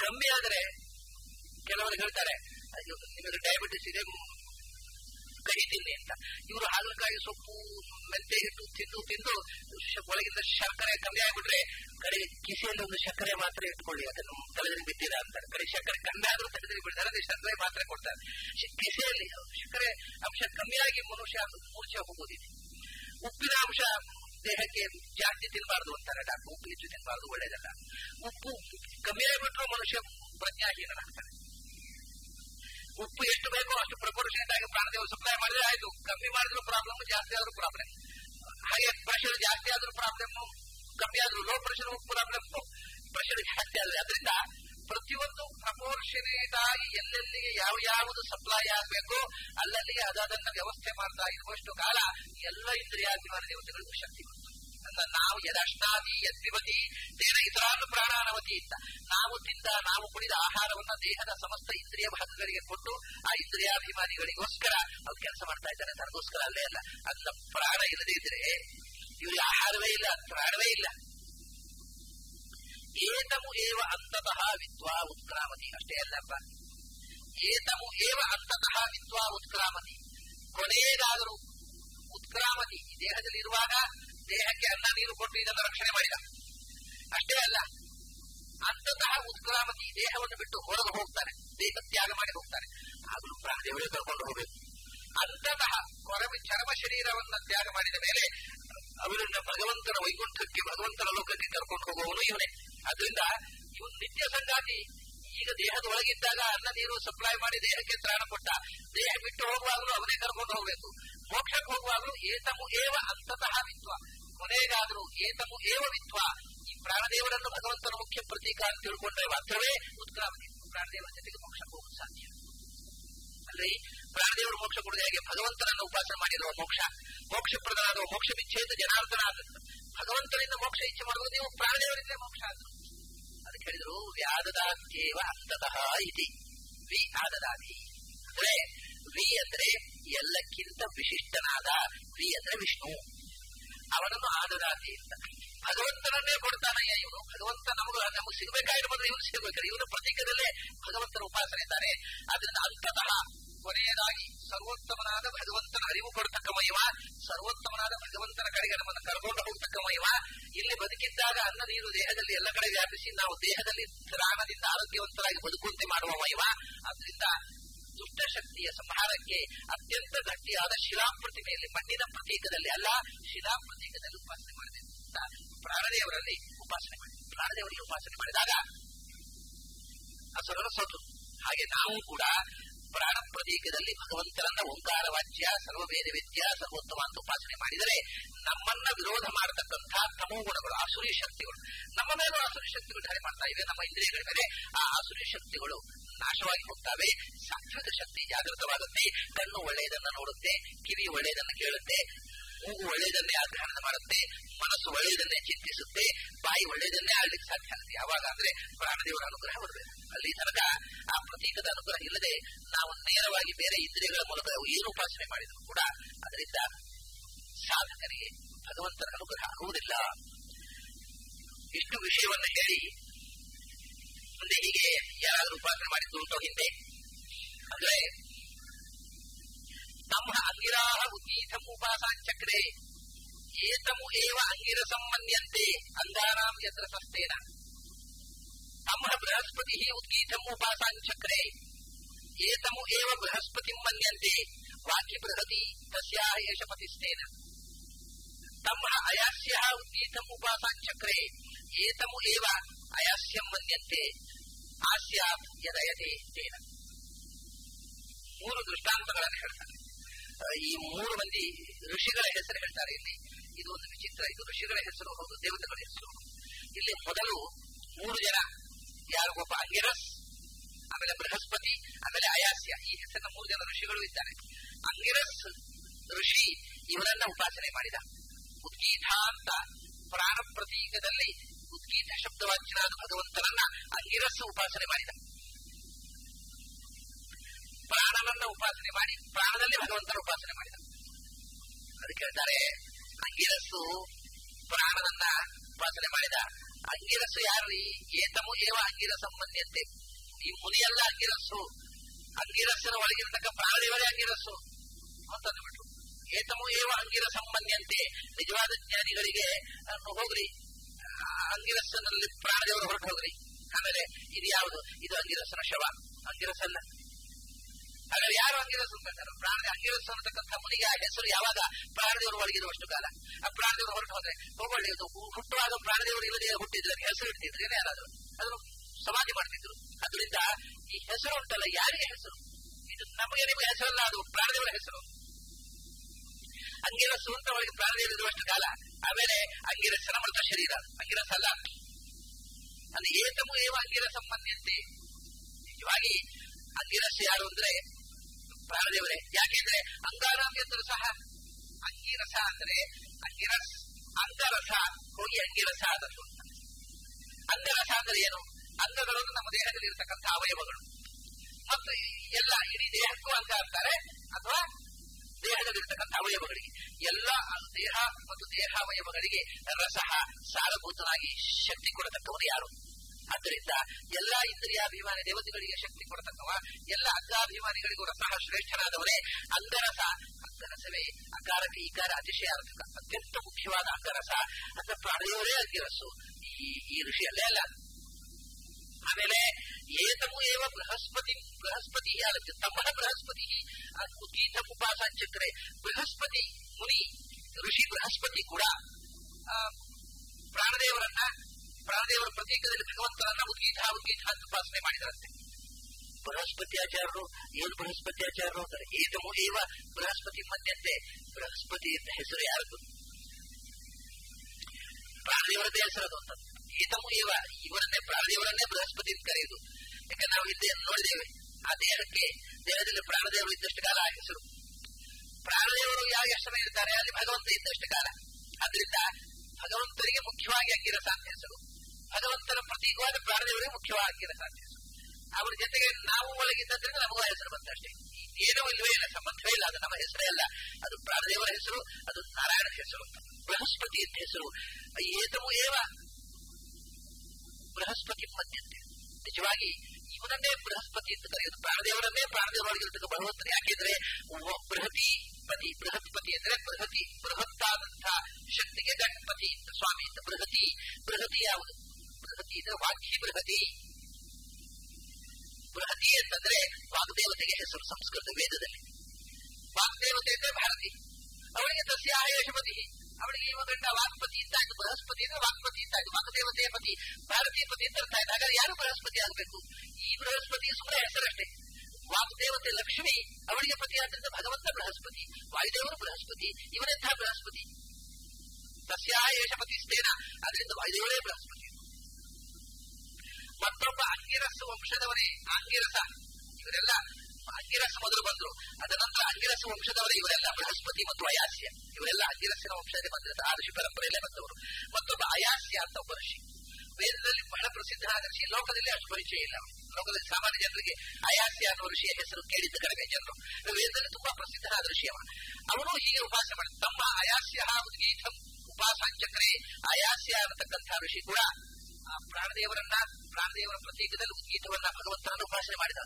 ಕಮ್ಮಿ ಆದ್ರೆ ಕೆಲವರು ಹೇಳ್ತಾರೆ ಅಯ್ಯೋ, ನಿಮಗೆ ಡಯಾಬಿಟಿಸ್ ಇದೆ ಕಹಿ ತಿನ್ನಿ ಅಂತ ಇವರು ಹಾಗಲಕಾಯಿ ಸೊಪ್ಪು ಮೆಂತೆ ಹಿಟ್ಟು ತಿಂದು ತಿಂದು ಶ- ಒಳಗಿಂದ ಶರ್ಕರೆ ಕಮ್ಮಿ ಆಗ್ಬಿಟ್ರೆ ಕಡೆ ಕಿಸೆಯಲ್ಲಿ ಒಂದು ಸಕ್ಕರೆ ಮಾತ್ರ ಇಟ್ಕೊಳ್ಳಿ ಅದನ್ನು ತಲೆದಲ್ಲಿ ಬಿದ್ದಿಲ್ಲ ಅಂತಾರೆ ಕಡೆ ಸಕ್ಕರೆ ಕಮ್ಮಿ ಆದ್ರೂ ತೆಗೆದು ಬಿಡ್ತಾರೆ ಅದೇ ಸಕ್ಕರೆ ಮಾತ್ರ ಕೊಡ್ತಾರೆ ಶ್- ಕಿಸೆಯಲ್ಲಿ ಸಕ್ಕರೆ ಅಂಶ ಕಮ್ಮಿಯಾಗಿ ಮನುಷ್ಯ ಮೂರ್ಛೆ ಹೋಗೋದಿದೆ ಉಪ್ಪಿನ ಅಂಶ ದೇಹಕ್ಕೆ ಜಾಸ್ತಿ ತಿನ್ನಬಾರ್ದು ಅಂತಾರೆ ಡಾಕ್ಟರ್ ಉಪ್ಪು ಹೆಚ್ಚು ತಿನ್ನಬಾರ್ದು ಒಳ್ಳೇದಲ್ಲ ಉಪ್ಪು ಕಮ್ಮಿ ಆಗಿಬಿಟ್ರು ಮನುಷ್ಯ ಪ್ರಜ್ಞಾಹೀನನಾಗ್ತಾನೆ ಉಪ್ಪು ಎಷ್ಟು ಬೇಕೋ ಅಷ್ಟು ಪ್ರಪೋರ್ಷನ್ ಆಗಿ ಪ್ರಾಣದೇವರು ಸಪ್ಲೈ ಮಾಡಿದ್ರೆ ಆಯ್ತು ಕಮ್ಮಿ ಮಾಡಿದ್ರು ಪ್ರಾಬ್ಲಮ್ ಜಾಸ್ತಿ ಆದ್ರೂ ಪ್ರಾಬ್ಲಮ್ ಹಾಗೆ ಪ್ರೆಷರ್ ಜಾಸ್ತಿ ಆದ್ರೂ ಪ್ರಾಬ್ಲಮ್ ಕಮ್ಮಿ ಆದ್ರೂ ಲೋ ಪ್ರೆಷರ್ ಪ್ರಾಬ್ಲಮ್ ಪ್ರೆಷರ್ ಜಾಸ್ತಿ ಆದ್ರೆ ಅದರಿಂದ ಪ್ರತಿಯೊಂದು ಪ್ರಪೋರ್ಷನೇಟ್ ಆಗಿ ಎಲ್ಲೆಲ್ಲಿಗೆ ಯಾವ ಯಾವುದು ಸಪ್ಲೈ ಆಗಬೇಕು ಅಲ್ಲಲ್ಲಿಗೆ ಅದನ್ನ ವ್ಯವಸ್ಥೆ ಮಾಡ್ತಾ ಇರುವಷ್ಟು ಕಾಲ ಎಲ್ಲ ಇಂದ್ರಿಯಾಭಿಮಾನ ದೇವತೆಗಳಿಗೂ ಶಕ್ತಿ ಬಂತು ಅಂದ್ರೆ ನಾವು ಯದಷ್ಟಾದಿ ಯದ್ವಿವತಿ ತೇನ ಇತರಾನು ಪ್ರಾಣಾನವತಿ ಅಂತ ನಾವು ತಿಂದ ನಾವು ಕುಡಿದ ಆಹಾರವನ್ನ ದೇಹದ ಸಮಸ್ತ ಇಂದ್ರಿಯ ಭಾಗಗಳಿಗೆ ಕೊಟ್ಟು ಆ ಇಂದ್ರಿಯಾಭಿಮಾನಿಗಳಿಗೋಸ್ಕರ ಅವ್ರು ಕೆಲಸ ಮಾಡ್ತಾ ಇದ್ದಾರೆ ತನಗೋಸ್ಕರ ಅಲ್ಲೇ ಅಲ್ಲ ಅದನ್ನ ಪ್ರಾಣ ಇಲ್ಲದೆ ಇದ್ರೆ ಇವ್ರಿಗೆ ಆಹಾರವೇ ಇಲ್ಲ ಪ್ರಾಣವೇ ಇಲ್ಲ ಏತಮು ಏವ ಅಂತತಃ ವಿದ್ವಾ ಉತ್ಕ್ರಾಮತಿ ಅಷ್ಟೇ ಅಲ್ಲಪ್ಪ ಏತಮು ಏವ ಅಂತತಃ ವಿದ್ವಾ ಉತ್ಕ್ರಾಮತಿ ಕೊನೆಯದಾದರೂ ಉತ್ಕ್ರಾಮತಿ ಈ ದೇಹದಲ್ಲಿ ಇರುವಾಗ ದೇಹಕ್ಕೆ ಅನ್ನ ನೀರು ಕೊಟ್ಟು ಇದನ್ನು ರಕ್ಷಣೆ ಮಾಡಿದ ಅಷ್ಟೇ ಅಲ್ಲ ಅಂತತಃ ಉತ್ಕ್ರಾಮತಿ ದೇಹವನ್ನು ಬಿಟ್ಟು ಹೊರಗೆ ಹೋಗ್ತಾನೆ ದೇಹ ತ್ಯಾಗ ಮಾಡಿ ಹೋಗ್ತಾನೆ ಆಗಲೂ ಪ್ರಾಣದೇವರೇ ಕರ್ಕೊಂಡು ಹೋಗಬೇಕು ಅಂತತಃ ಕೊರಮಿ ಚರ್ಮ ಶರೀರವನ್ನ ತ್ಯಾಗ ಮಾಡಿದ ಮೇಲೆ ಅವರನ್ನ ಭಗವಂತನ ವೈಕುಂಠಕ್ಕೆ ಭಗವಂತನ ಲೋಕಕ್ಕೆ ಕರ್ಕೊಂಡು ಹೋಗುವವನು ಇವನೇ ಅದರಿಂದ ಇವನು ನಿತ್ಯ ಸಂಗಾತಿ ಈಗ ದೇಹದ ಒಳಗಿದ್ದಾಗ ಅನ್ನ ನೀರು ಸಪ್ಲೈ ಮಾಡಿ ದೇಹಕ್ಕೆ ತ್ರಾಣ ಕೊಟ್ಟ ದೇಹ ಬಿಟ್ಟು ಹೋಗುವಾಗಲೂ ಅವನೇ ಕರ್ಕೊಂಡು ಹೋಗಬೇಕು ಮೋಕ್ಷಕ್ಕೆ ಹೋಗುವಾಗಲೂ ಏತಮು ಏವ ಅಂತತಃ ವಿತ್ವ ಕೊನೆಗಾದರೂ ಏತಮು ಏವ ವಿತ್ವ ಈ ಪ್ರಾಣದೇವರನ್ನು ಭಗವಂತನ ಮುಖ್ಯ ಪ್ರತೀಕ ಅಂತ ತಿಳ್ಕೊಂಡ್ರೆ ಮಾತ್ರವೇ ಉತ್ಕ್ರಾಮತಿ ಪ್ರಾಣದೇವರ ಜೊತೆಗೆ ಮೋಕ್ಷಕ್ಕೆ ಹೋಗಲು ಸಾಧ್ಯ ಅಲ್ರಿ ಪ್ರಾಣದೇವರು ಮೋಕ್ಷ ಕೊಡದೆ ಹೇಗೆ ಭಗವಂತನನ್ನು ಉಪಾಸನೆ ಮಾಡಿರುವ ಮೋಕ್ಷ ಮೋಕ್ಷ ಪ್ರದಾನ ಮೋಕ್ಷ ವಿಚ್ಛೇದ ಜನಾರ್ದನ ಆದದ್ದು ಭಗವಂತನಿಂದ ಮೋಕ್ಷ ಇಚ್ಛೆ ಮಾಡುವುದು ನೀವು ಪ್ರಾಣದೇವರಿಂದ ಮೋಕ್ಷ ಆದ್ರು ಅದಕ್ಕೆ ಹೇಳಿದ್ರು ವ್ಯಾದದಾತ್ಯೇವ ಅಂತತಃ ಇತಿ ವಿ ಆದದಾತಿ ಅಂದ್ರೆ ವಿ ಅಂದ್ರೆ ಎಲ್ಲಕ್ಕಿಂತ ವಿಶಿಷ್ಟನಾದ ವಿ ಅಂದ್ರೆ ವಿಷ್ಣು ಅವನನ್ನು ಆದದಾತಿ ಅಂತ ಭಗವಂತನನ್ನೇ ಕೊಡ್ತಾನಯ್ಯ ಇವನು ಭಗವಂತ ನಮಗ ನಮಗೆ ಸಿಗಬೇಕಾಗಿ ಬಂದ್ರೆ ಇವನು ಸಿಗಬೇಕಾದ್ರೆ ಇವನ ಪ್ರತೀಕದಲ್ಲೇ ಭಗವಂತನ ಉಪಾಸನೆ ಇದ್ದಾನೆ ಅದರಿಂದ ಅಂತತಃ ಕೊನೆಯದಾಗಿ ಸರ್ವೋತ್ತಮನಾದ ಭಗವಂತನ ಅರಿವು ಕೊಡ್ತಕ್ಕ ಮಹಿಮ ಸರ್ವೋತ್ತಮನಾದ ಭಗವಂತನ ಕಡೆಗೆ ನಮ್ಮನ್ನು ಕರ್ಕೊಂಡು ಹೋಗ್ತಕ್ಕ ಮಹಿಮ ಇಲ್ಲಿ ಬದುಕಿದ್ದಾಗ ಅನ್ನ ನೀರು ದೇಹದಲ್ಲಿ ಎಲ್ಲ ಕಡೆ ವ್ಯಾಪಿಸಿ ನಾವು ದೇಹದಲ್ಲಿ ತ್ರಾಣದಿಂದ ಆರೋಗ್ಯವಂತರಾಗಿ ಬದುಕುವಂತೆ ಮಾಡುವ ಮಹಿಮ ಅದರಿಂದ ದುಷ್ಟಶಕ್ತಿಯ ಸಂಹಾರಕ್ಕೆ ಅತ್ಯಂತ ಗಟ್ಟಿಯಾದ ಶಿಲಾ ಪ್ರತಿಮೆಯಲ್ಲಿ ಮಣ್ಣಿನ ಪ್ರತೀಕದಲ್ಲಿ ಅಲ್ಲ ಶಿಲಾ ಪ್ರತೀಕದಲ್ಲಿ ಉಪಾಸನೆ ಮಾಡಬೇಕು ಅಂತ ಪ್ರಾಣದೇವರಲ್ಲಿ ಉಪಾಸನೆ ಮಾಡಿ ಪ್ರಾಣದೇವರಲ್ಲಿ ಉಪಾಸನೆ ಮಾಡಿದಾಗ ಅಸುರನ ಸೋತು ಹಾಗೆ ನಾವು ಕೂಡ ಪ್ರಾಣ ಪ್ರತೀಕದಲ್ಲಿ ಭಗವಂತನನ್ನ ಓಂಕಾರ ವಾಚ್ಯ ಸರ್ವ ವೇದ ವಿದ್ಯ ಸರ್ವೋತ್ತಮ ಅಂತ ಉಪಾಸನೆ ಮಾಡಿದರೆ ನಮ್ಮನ್ನ ವಿರೋಧ ಮಾಡತಕ್ಕಂಥ ತಮೋ ಗುಣಗಳು ಆಸುರಿ ಶಕ್ತಿಗಳು ನಮ್ಮ ಮೇಲೂ ಆಸುರಿ ಶಕ್ತಿಗಳು ಧಾರೆ ಮಾಡ್ತಾ ಇವೆ ನಮ್ಮ ಇಂದ್ರಿಯಗಳ ಮೇಲೆ ಆ ಆಸುರಿ ಶಕ್ತಿಗಳು ನಾಶವಾಗಿ ಹೋಗ್ತವೆ ಸಾತ್ವಿಕ ಶಕ್ತಿ ಜಾಗೃತವಾಗುತ್ತೆ ಕಣ್ಣು ಒಳ್ಳೆಯದನ್ನ ನೋಡುತ್ತೆ ಕಿವಿ ಒಳ್ಳೆಯದನ್ನ ಕೇಳುತ್ತೆ ಮೂಗು ಒಳ್ಳೆಯದನ್ನೇ ಆಗ್ರಹಣ ಮಾಡುತ್ತೆ ಮನಸ್ಸು ಒಳ್ಳೆಯದನ್ನೇ ಚಿಂತಿಸುತ್ತೆ ಬಾಯಿ ಒಳ್ಳೆಯದನ್ನೇ ಆಡ್ಲಿಕ್ಕೆ ಸಾಧ್ಯ ಆಗುತ್ತೆ ಯಾವಾಗ ಅಂದ್ರೆ ಪ್ರಾಣದೇವರ ಅನುಗ್ರಹ ಬರಬೇಕು ಅಲ್ಲಿ ತನಕ ಆ ಪ್ರತೀಕದ ಅನುಗ್ರಹ ಇಲ್ಲದೆ ನಾವು ನೇರವಾಗಿ ಬೇರೆ ಇಂದ್ರಿಯಗಳ ಮೂಲಕ ಏನು ಉಪಾಸನೆ ಮಾಡಿದ್ರು ಕೂಡ ಅದರಿಂದ ಸಾಧಕರಿಗೆ ಭಗವಂತನ ಅನುಗ್ರಹ ಆಗುವುದಿಲ್ಲ ಇಷ್ಟು ವಿಷಯವನ್ನು ಹೇಳಿ ಮುಂದೆ ಹೀಗೆ ಯಾರಾದರೂ ಉಪಾಸನೆ ಮಾಡಿದ್ದು ಉಂಟೋ ಹಿಂದೆ ಅಂದ್ರೆ ತಮ್ಮ ಅಂಗಿರಾಹ ಉದ್ದೀತಂ ಉಪಾಸಾಂಚಕ್ರೆ ಏತಮು ಏವ ಅಂಗಿರ ಸಂಬಂಧ್ಯಂತೆ ಅಂಗಾರಾಂ ಯತ್ರ ಸಸ್ತೇನ ತಮ್ಮ ಬೃಹಸ್ಪತಿ ಉದ್ದೀತಂ ಉಪಾಸಾಂಚಕ್ರೆ ಏತಮು ಏವ ಬೃಹಸ್ಪತಿ ಮನ್ಯಂತೆ ವಾಕ್ಯ ಬೃಹತಿ ತಸ್ಯಾ ಏಷ ಪತಿಸ್ತೇನ ತಮ್ಮ ಅಯಾಸ್ಯ ಉದ್ದೀತಂ ಉಪಾಸಾಂಚಕ್ರೆ ಏತಮು ಏವ ಅಯಾಸ್ಯಂ ಮನ್ಯಂತೆ ಆಸ್ಯಾತ್ ಯದಯತೆ ತೇನ ಮೂರು ದೃಷ್ಟಾಂತಗಳನ್ನು ಹೇಳ್ತಾರೆ ಈ ಮೂರು ಮಂದಿ ಋಷಿಗಳ ಹೆಸರು ಹೇಳ್ತಾರೆ ಇಲ್ಲಿ ಇದು ಒಂದು ವಿಚಿತ್ರ ಇದು ಋಷಿಗಳ ಹೆಸರು ಹೌದು ದೇವತೆಗಳ ಹೆಸರು ಇಲ್ಲಿ ಮೊದಲು ಮೂರು ಜನ ಯಾರು ಒಬ್ಬ ಅಂಗಿರಸ್ ಆಮೇಲೆ ಬೃಹಸ್ಪತಿ ಆಮೇಲೆ ಅಯಾಸ್ಯ ಈ ಹೆಸರಿನ ಮೂರು ಜನ ಋಷಿಗಳು ಇದ್ದಾರೆ ಅಂಗಿರಸ್ ಋಷಿ ಇವರನ್ನ ಉಪಾಸನೆ ಮಾಡಿದ ಉದ್ಗೀತ ಅಂತ ಪ್ರಾಣ ಪ್ರತೀಕದಲ್ಲಿ ಉದ್ಗೀತ ಶಬ್ದವಾಚ್ಯನಾದ ಭಗವಂತನನ್ನ ಅಂಗಿರಸ್ ಉಪಾಸನೆ ಮಾಡಿದ ಪ್ರಾಣನನ್ನ ಉಪಾಸನೆ ಮಾಡಿ ಪ್ರಾಣದಲ್ಲಿ ಭಗವಂತನ ಉಪಾಸನೆ ಮಾಡಿದ ಅದಕ್ಕೆ ಹೇಳ್ತಾರೆ ಅಂಗಿರಸ್ಸು ಪ್ರಾಣನನ್ನ ಉಪಾಸನೆ ಮಾಡಿದ ಅಂಗಿರಸ್ಸು ಯಾರು ಈ ಏತಮು ಏವ ಅಂಗಿರ ಸಂಬಂಧಿಯಂತೆ ಈ ಮುನಿಯಲ್ಲ ಅಂಗಿರಸ್ಸು ಅಂಗಿರಸ್ಸನ ಒಳಗಿರತಕ್ಕ ಪ್ರಾಣದೇವರೇ ಅಂಗಿರಸ್ಸು ಅಂತ ಅಂದ್ಬಿಟ್ರು ಏತಮು ಏವ ಅಂಗಿರ ಸಂಬಂಧಿಯಂತೆ ನಿಜವಾದ ಜ್ಞಾನಿಗಳಿಗೆ ಅನ್ನು ಹೋಗ್ರಿ ಆ ಅಂಗಿರಸ್ಸನಲ್ಲಿ ಪ್ರಾಣದೇವರು ಹೊರಟು ಹೋಗ್ರಿ ಆಮೇಲೆ ಇದು ಯಾವುದು ಇದು ಅಂಗಿರಸ್ಸನ ಶವ ಅಂಗಿರಸ್ಸಲ್ಲ ಹಾಗಾದ್ರೆ ಯಾರು ಅಂಗಿರಸ್ ಅಂತಾರೆ ಪ್ರಾಣ ಅಂಗಿರಸ್ ಅನ್ನತಕ್ಕಂಥ ಮುನಿಗೆ ಆ ಹೆಸರು ಯಾವಾಗ ಪ್ರಾಣದೇವರು ಒಳಗಿರುವಷ್ಟು ಕಾಲ ಆ ಪ್ರಾಣದೇವರು ಹೊರಟು ಹೋದ್ರೆ ಹೋಗೊಳ್ಳಿ ಅದು ಹುಟ್ಟುವಾಗ ಪ್ರಾಣದೇವರು ಇಲ್ಲದೆ ಹುಟ್ಟಿದ್ರೆ ಹೆಸರು ಇಡ್ತಿದ್ರೆ ಯಾರಾದ್ರು ಅದನ್ನು ಸಮಾಧಿ ಮಾಡ್ತಿದ್ರು ಅದರಿಂದ ಈ ಹೆಸರು ಉಂಟಲ್ಲ ಯಾರಿಗೆ ಹೆಸರು ಇದು ನಮಗೆ ನಿಮಗೆ ಹೆಸರಲ್ಲ ಅದು ಪ್ರಾಣದೇವರ ಹೆಸರು ಅಂಗಿರಸ್ಸು ಅಂತ ಒಳಗೆ ಪ್ರಾಣದೇವರು ಇರುವಷ್ಟು ಕಾಲ ಆಮೇಲೆ ಅಂಗಿರಸ್ಸನ ಮೃತ ಶರೀರ ಅಂಗಿರಸ್ ಅಲ್ಲ ಅದು ಏತಮು ಏವ ಅಂಗಿರ ಸಂಬಂಧಿಯಂತೆ ನಿಜವಾಗಿ ಅಂಗಿರಸ್ ಯಾರು ಅಂದ್ರೆ ಪ್ರಾಣದೇವರೇ ಯಾಕೆಂದ್ರೆ ಅಂಗಾರಾಮ್ ಎಂದರೂ ಸಹ ಅಂಗಿರಸ ಅಂದ್ರೆ ಅಂಗಿರಸ್ ಅಂಗರಸ ಹೋಗಿ ಅಂಗಿರಸ ಆದದ್ದು ಅಂಗರಸ ಅಂದ್ರೆ ಏನು ಅಂಗಗಳನ್ನು ನಮ್ಮ ದೇಹದಲ್ಲಿ ಇರತಕ್ಕಂಥ ಅವಯವಗಳು ಮತ್ತು ಎಲ್ಲ ಇಡೀ ದೇಹಕ್ಕೂ ಅಂಗ ಅಂತಾರೆ ಅಥವಾ ದೇಹದಲ್ಲಿರ್ತಕ್ಕಂಥ ಅವಯವಗಳಿಗೆ ಎಲ್ಲ ದೇಹ ಮತ್ತು ದೇಹ ಅವಯವಗಳಿಗೆ ರಸಹ ಸಾರಭೂತನಾಗಿ ಶಕ್ತಿ ಕೊಡತಕ್ಕವನು ಯಾರು ಆದ್ದರಿಂದ ಎಲ್ಲಾ ಇಂದ್ರಿಯಾಭಿಮಾನಿ ದೇವತೆಗಳಿಗೆ ಶಕ್ತಿ ಕೊಡತಕ್ಕವ ಎಲ್ಲ ಅಂಗಾಭಿಮಾನಿಗಳಿಗೂ ರಸಃ ಶ್ರೇಷ್ಠನಾದವನೇ ಅಂಗರಸ ಅಂಗರಸವೇ ಅಕಾರಕ್ಕೆ ಈಕಾರ ಅತಿಶಯಾರ್ಥಕ ಅತ್ಯಂತ ಮುಖ್ಯವಾದ ಅಂಗರಸ ಅಂತ ಪ್ರಾಣದೇವರೇ ಅಂಗಿರಸ್ಸು ಈ ಈ ಋಷಿಯಲ್ಲೇ ಅಲ್ಲ ಆಮೇಲೆ ಏತಮು ಏವ ಬೃಹಸ್ಪತಿ ಬೃಹಸ್ಪತಿ ಆಗುತ್ತೆ ತಮ್ಮನ ಬೃಹಸ್ಪತಿ ಉದ್ದೀತ ಉಪಾಸಂಚಕ್ರೆ ಬೃಹಸ್ಪತಿ ಮುನಿ ಋಷಿ ಬೃಹಸ್ಪತಿ ಕೂಡ ಆ, ಪ್ರಾಣದೇವರನ್ನ ಪ್ರಾಣದೇವರ ಪ್ರತೀಕದಲ್ಲಿ ಭಗವಂತನನ್ನ ಉದ್ಗೀತ ಉದ್ಗೀತ ಅಂತ ಉಪಾಸನೆ ಮಾಡಿದರಂತೆ ಬೃಹಸ್ಪತಿ ಆಚಾರ್ಯರು ಏನು ಬೃಹಸ್ಪತಿ ಆಚಾರ್ಯರು ಅಂತಾರೆ ಏತಮು ಏವ ಬೃಹಸ್ಪತಿ ಮಧ್ಯಂತೆ ಬೃಹಸ್ಪತಿ ಅಂತ ಹೆಸರು ಯಾರದು ಪ್ರಾಣದೇವರದ್ದೇ ಹೆಸರು ಅದು ಅಂತ ಏತಮು ಏವ ಇವರನ್ನೇ ಪ್ರಾಣದೇವರನ್ನೇ ಬೃಹಸ್ಪತಿ ಅಂತ ಕರೆಯುವುದು ಯಾಕಂದ್ರೆ ನಾವು ಹಿಂದೆ ನೋಡಿದ್ದೇವೆ ಆ ದೇಹಕ್ಕೆ ದೇಹದಲ್ಲಿ ಪ್ರಾಣದೇವರು ಇದ್ದಷ್ಟು ಕಾಲ ಆ ಹೆಸರು ಪ್ರಾಣದೇವರು ಯಾವ ಹೆಸರು ಇರ್ತಾರೆ ಅಲ್ಲಿ ಭಗವಂತ ಇದ್ದಷ್ಟು ಕಾಲ ಅದರಿಂದ ಭಗವಂತನಿಗೆ ಮುಖ್ಯವಾಗಿ ಅಂಗಿರಸ ಅಂತ ಹೆಸರು ಭಗವಂತನ ಪ್ರತೀಕವಾದ ಪ್ರಾಣದೇವರಿಗೆ ಮುಖ್ಯವಾಗಿ ಅಂಗಿರಸ ಅಂತ ಹೆಸರು ಅವರ ಜೊತೆಗೆ ನಾವು ಒಳಗಿದ್ದರಿಂದ ನಮಗೂ ಆ ಹೆಸರು ಬಂತಷ್ಟೇ ಏನೋ ಇಲ್ವೇ ಇಲ್ಲ ಸಂಬಂಧವೇ ಇಲ್ಲ ಅದು ನಮ್ಮ ಹೆಸರೇ ಅಲ್ಲ ಅದು ಪ್ರಾಣದೇವರ ಹೆಸರು ಅದು ನಾರಾಯಣ ಹೆಸರು ಬೃಹಸ್ಪತಿ ಅಂತ ಹೆಸರು ಏತಮು ಏವ ಬೃಹಸ್ಪತಿ ಮಧ್ಯಂತೆ ನಿಜವಾಗಿ ಇವನನ್ನೇ ಬೃಹಸ್ಪತಿ ಅಂತ ಕರೆಯೋದು ಪ್ರಾಣದೇವರನ್ನೇ ಪ್ರಾಣದೇವರೊಳಗಿರ್ತಕ್ಕ ಭಗವಂತನ ಯಾಕೆಂದ್ರೆ ಒಬ್ಬ ಬೃಹತಿ ಪತಿ ಬೃಹಸ್ಪತಿ ಅಂದ್ರೆ ಬೃಹತಿ ಬೃಹತ್ತಾದಂತಹ ಶಕ್ತಿಗೆ ಗಣಪತಿ ಅಂತ ಸ್ವಾಮಿ ಅಂತ ಬೃಹತಿ ಬೃಹತಿ ಯಾವುದು ಬೃಹತಿ ಅಂದ್ರೆ ವಾಕ್ಯ ಬೃಹತಿ ಬೃಹತಿ ಅಂತಂದ್ರೆ ವಾಗ್ದೇವತೆಗೆ ಹೆಸರು ಸಂಸ್ಕೃತ ವೇದದಲ್ಲಿ ವಾಗ್ದೇವತೆ ಅಂದ್ರೆ ಭಾರತಿ ಅವಳಿಗೆ ತಸ್ಯಾಯಶಪತಿ ಅವಳಿಗೆ ಇವ ಗಂಡ ವಾಗ್ಪತಿ ಅಂತ ಆಯ್ತು ಬೃಹಸ್ಪತಿ ಅಂದ್ರೆ ವಾಗ್ಪತಿ ಅಂತ ಆಯ್ತು ವಾಗ್ದೇವತೆಯ ಪತಿ ಭಾರತೀಯ ಪತಿ ಅಂತ ಅರ್ಥ ಆಯ್ತು ಹಾಗಾದ್ರೆ ಯಾರು ಬೃಹಸ್ಪತಿ ಆಗಬೇಕು ಈ ಬೃಹಸ್ಪತಿ ಸುಮ್ಮನೆ ಹೆಸರಷ್ಟೇ ವಾಗ್ದೇವತೆ ಲಕ್ಷ್ಮಿ ಅವಳಿಗೆ ಪತಿ ಆದ್ರಿಂದ ಭಗವಂತ ಬೃಹಸ್ಪತಿ ವಾಯುದೇವರು ಬೃಹಸ್ಪತಿ ಇವನೆಂಥ ಬೃಹಸ್ಪತಿ ತಸ್ಯಾಯೇಷ ಪತಿ ಸ್ಥೇನ ಅದರಿಂದ ವಾಯುದೇವರೇ ಬೃಹಸ್ಪತಿ ಮತ್ತೊಬ್ಬ ಅಂಗಿರಸ್ ವಂಶದವರೇ ಅಂಗಿರಸ ಇವರೆಲ್ಲ ಅಂಗಿರಸ್ ಮೊದಲು ಬಂದ್ರು ಅದ ನಂತರ ಅಂಗಿರಸ ವಂಶದವರೇ ಇವರೆಲ್ಲ ಬೃಹಸ್ಪತಿ ಮತ್ತು ಅಯಾಸ್ಯ ಇವರೆಲ್ಲ ಅಂಗಿರಸ್ಸಿನ ವಂಶದಲ್ಲಿ ಬಂದಿದ್ದಾರೆ ಆ ಋಷಿ ಪರಂಪರೆಯಲ್ಲೇ ಬಂದವರು ಮತ್ತೊಬ್ಬ ಅಯಾಸ್ಯ ಅಂತ ಒಬ್ಬ ಋಷಿ ವೇದದಲ್ಲಿ ಬಹಳ ಪ್ರಸಿದ್ಧನಾದ ಋಷಿ ಲೋಕದಲ್ಲಿ ಅಷ್ಟು ಪರಿಚಯ ಇಲ್ಲ ಲೋಕದಲ್ಲಿ ಸಾಮಾನ್ಯ ಜನರಿಗೆ ಅಯಾಸ್ಯ ಅನ್ನೋ ಋಷಿಯ ಹೆಸರು ಕೇಳಿದ್ದ ಕಡಿಮೆ ಜನರು ವೇದದಲ್ಲಿ ತುಂಬಾ ಪ್ರಸಿದ್ಧನಾದ ಋಷಿ ಅವ ಅವನು ಹೀಗೆ ಉಪಾಸ ಮಾಡಿ ತಮ್ಮ ಅಯಾಸ್ಯ ಉದ್ಗೀತಂ ಉಪಾಸಂಚಕ್ರೆ ಅಯಾಸ್ಯ ಅನ್ನತಕ್ಕಂಥ ಋಷಿ ಕೂಡ ಆ ಪ್ರಾಣದೇವರನ್ನ ಪ್ರಾಣದೇವರ ಪ್ರತೀಕದಲ್ಲಿ ಉದ್ಗೀತವನ್ನ ಭಗವಂತನನ್ನು ಉಪಾಸನೆ ಮಾಡಿದ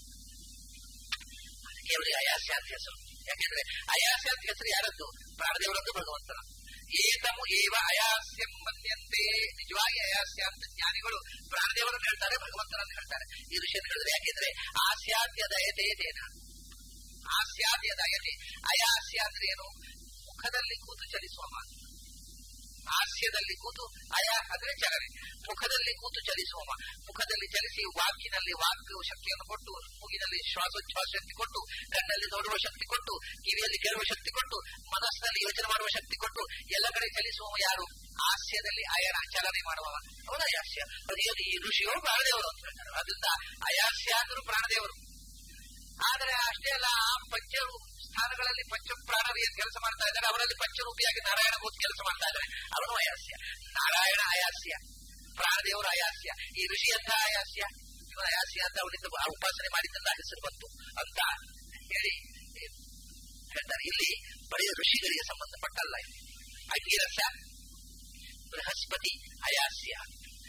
ಕೇವಲ ಅಯಾಸ್ಯ ಅಂತ ಹೆಸರು ಯಾಕೆಂದ್ರೆ ಅಯಾಸ್ಯ ಅಂತ ಹೆಸರು ಯಾರದ್ದು ಪ್ರಾಣದೇವರದ್ದು ಭಗವಂತನ ಏತಮು ಏವ ಅಯಾಸ್ಯಂ ಮನ್ಯಂತೆ ನಿಜವಾಗಿ ಅಯಾಸ್ಯ ಅಂತ ಜ್ಞಾನಿಗಳು ಪ್ರಾಣದೇವರನ್ನು ಹೇಳ್ತಾರೆ ಭಗವಂತನನ್ನು ಹೇಳ್ತಾರೆ ಈ ಋಷಿಯನ್ನು ಹೇಳಿದ್ರೆ ಯಾಕೆಂದ್ರೆ ಆಸ್ಯಾದ್ಯ ದಯತೆ ದೇನ ಆಸ್ಯಾದ್ಯ ದಯತೆ ಅಯಾಸ್ಯ ಅಂದ್ರೆ ಏನು ಮುಖದಲ್ಲಿ ಕೂತು ಚಲಿಸುವ ಮಾತು ಹಾಸ್ಯದಲ್ಲಿ ಕೂತು ಅಯ ಅಂದ್ರೆ ಚಲನೆ ಮುಖದಲ್ಲಿ ಕೂತು ಚಲಿಸುವ ಮ- ಮುಖದಲ್ಲಿ ಚಲಿಸಿ ವಾಕಿನಲ್ಲಿ ವಾಕ್ ಶಕ್ತಿಯನ್ನು ಕೊಟ್ಟು ಮೂಗಿನಲ್ಲಿ ಶ್ವಾಸೋಚ್ಛ್ವಾಸ ಶಕ್ತಿ ಕೊಟ್ಟು ಕಣ್ಣಲ್ಲಿ ನೋಡುವ ಶಕ್ತಿ ಕೊಟ್ಟು ಕಿವಿಯಲ್ಲಿ ಕೇಳುವ ಶಕ್ತಿ ಕೊಟ್ಟು ಮನಸ್ಸಿನಲ್ಲಿ ಯೋಚನೆ ಮಾಡುವ ಶಕ್ತಿ ಕೊಟ್ಟು ಎಲ್ಲ ಕಡೆ ಚಲಿಸುವ ಯಾರು ಹಾಸ್ಯದಲ್ಲಿ ಅಯನ ಚಲನೆ ಮಾಡುವ ಅವನ ಅಯಾಸ್ಯ ಅದೇನು ಈ ಋಷಿಯು ಪ್ರಾಣದೇವರು ಅಂತ ಹೇಳ್ತಾರೆ ಅದರಿಂದ ಅಯಾಸ್ಯ ಅಂದ್ರು ಪ್ರಾಣದೇವರು ಆದರೆ ಅಷ್ಟೇ ಅಲ್ಲ ಆ ಪಂಚ ಸ್ಥಾನಗಳಲ್ಲಿ ಪಂಚ ಪ್ರಾಣರು ಏನ್ ಕೆಲಸ ಮಾಡ್ತಾ ಇದ್ದಾರೆ ಅವರಲ್ಲಿ ಪಂಚರೂಪಿಯಾಗಿ ನಾರಾಯಣ ಕೂತ್ ಕೆಲಸ ಮಾಡ್ತಾ ಇದ್ದಾರೆ ಅವನು ಅಯಾಸ್ಯ ನಾರಾಯಣ ಅಯಾಸ್ಯ ಪ್ರಾಣದೇವರು ಅಯಾಸ್ಯ ಈ ಋಷಿ ಅಂತ ಅಯಾಸ್ಯ ಇವನ ಅಯಾಸ್ಯ ಅಂತ ಅವನಿಂದ ಆ ಉಪಾಸನೆ ಮಾಡಿದ್ದ ಹೆಸರು ಬಂತು ಅಂತ ಹೇಳಿ ಹೇಳ್ತಾರೆ ಇಲ್ಲಿ ಬರೀ ಋಷಿಗಳಿಗೆ ಸಂಬಂಧಪಟ್ಟಲ್ಲ ಇದು ಅಂಗಿರಸ ಬೃಹಸ್ಪತಿ ಅಯಾಸ್ಯ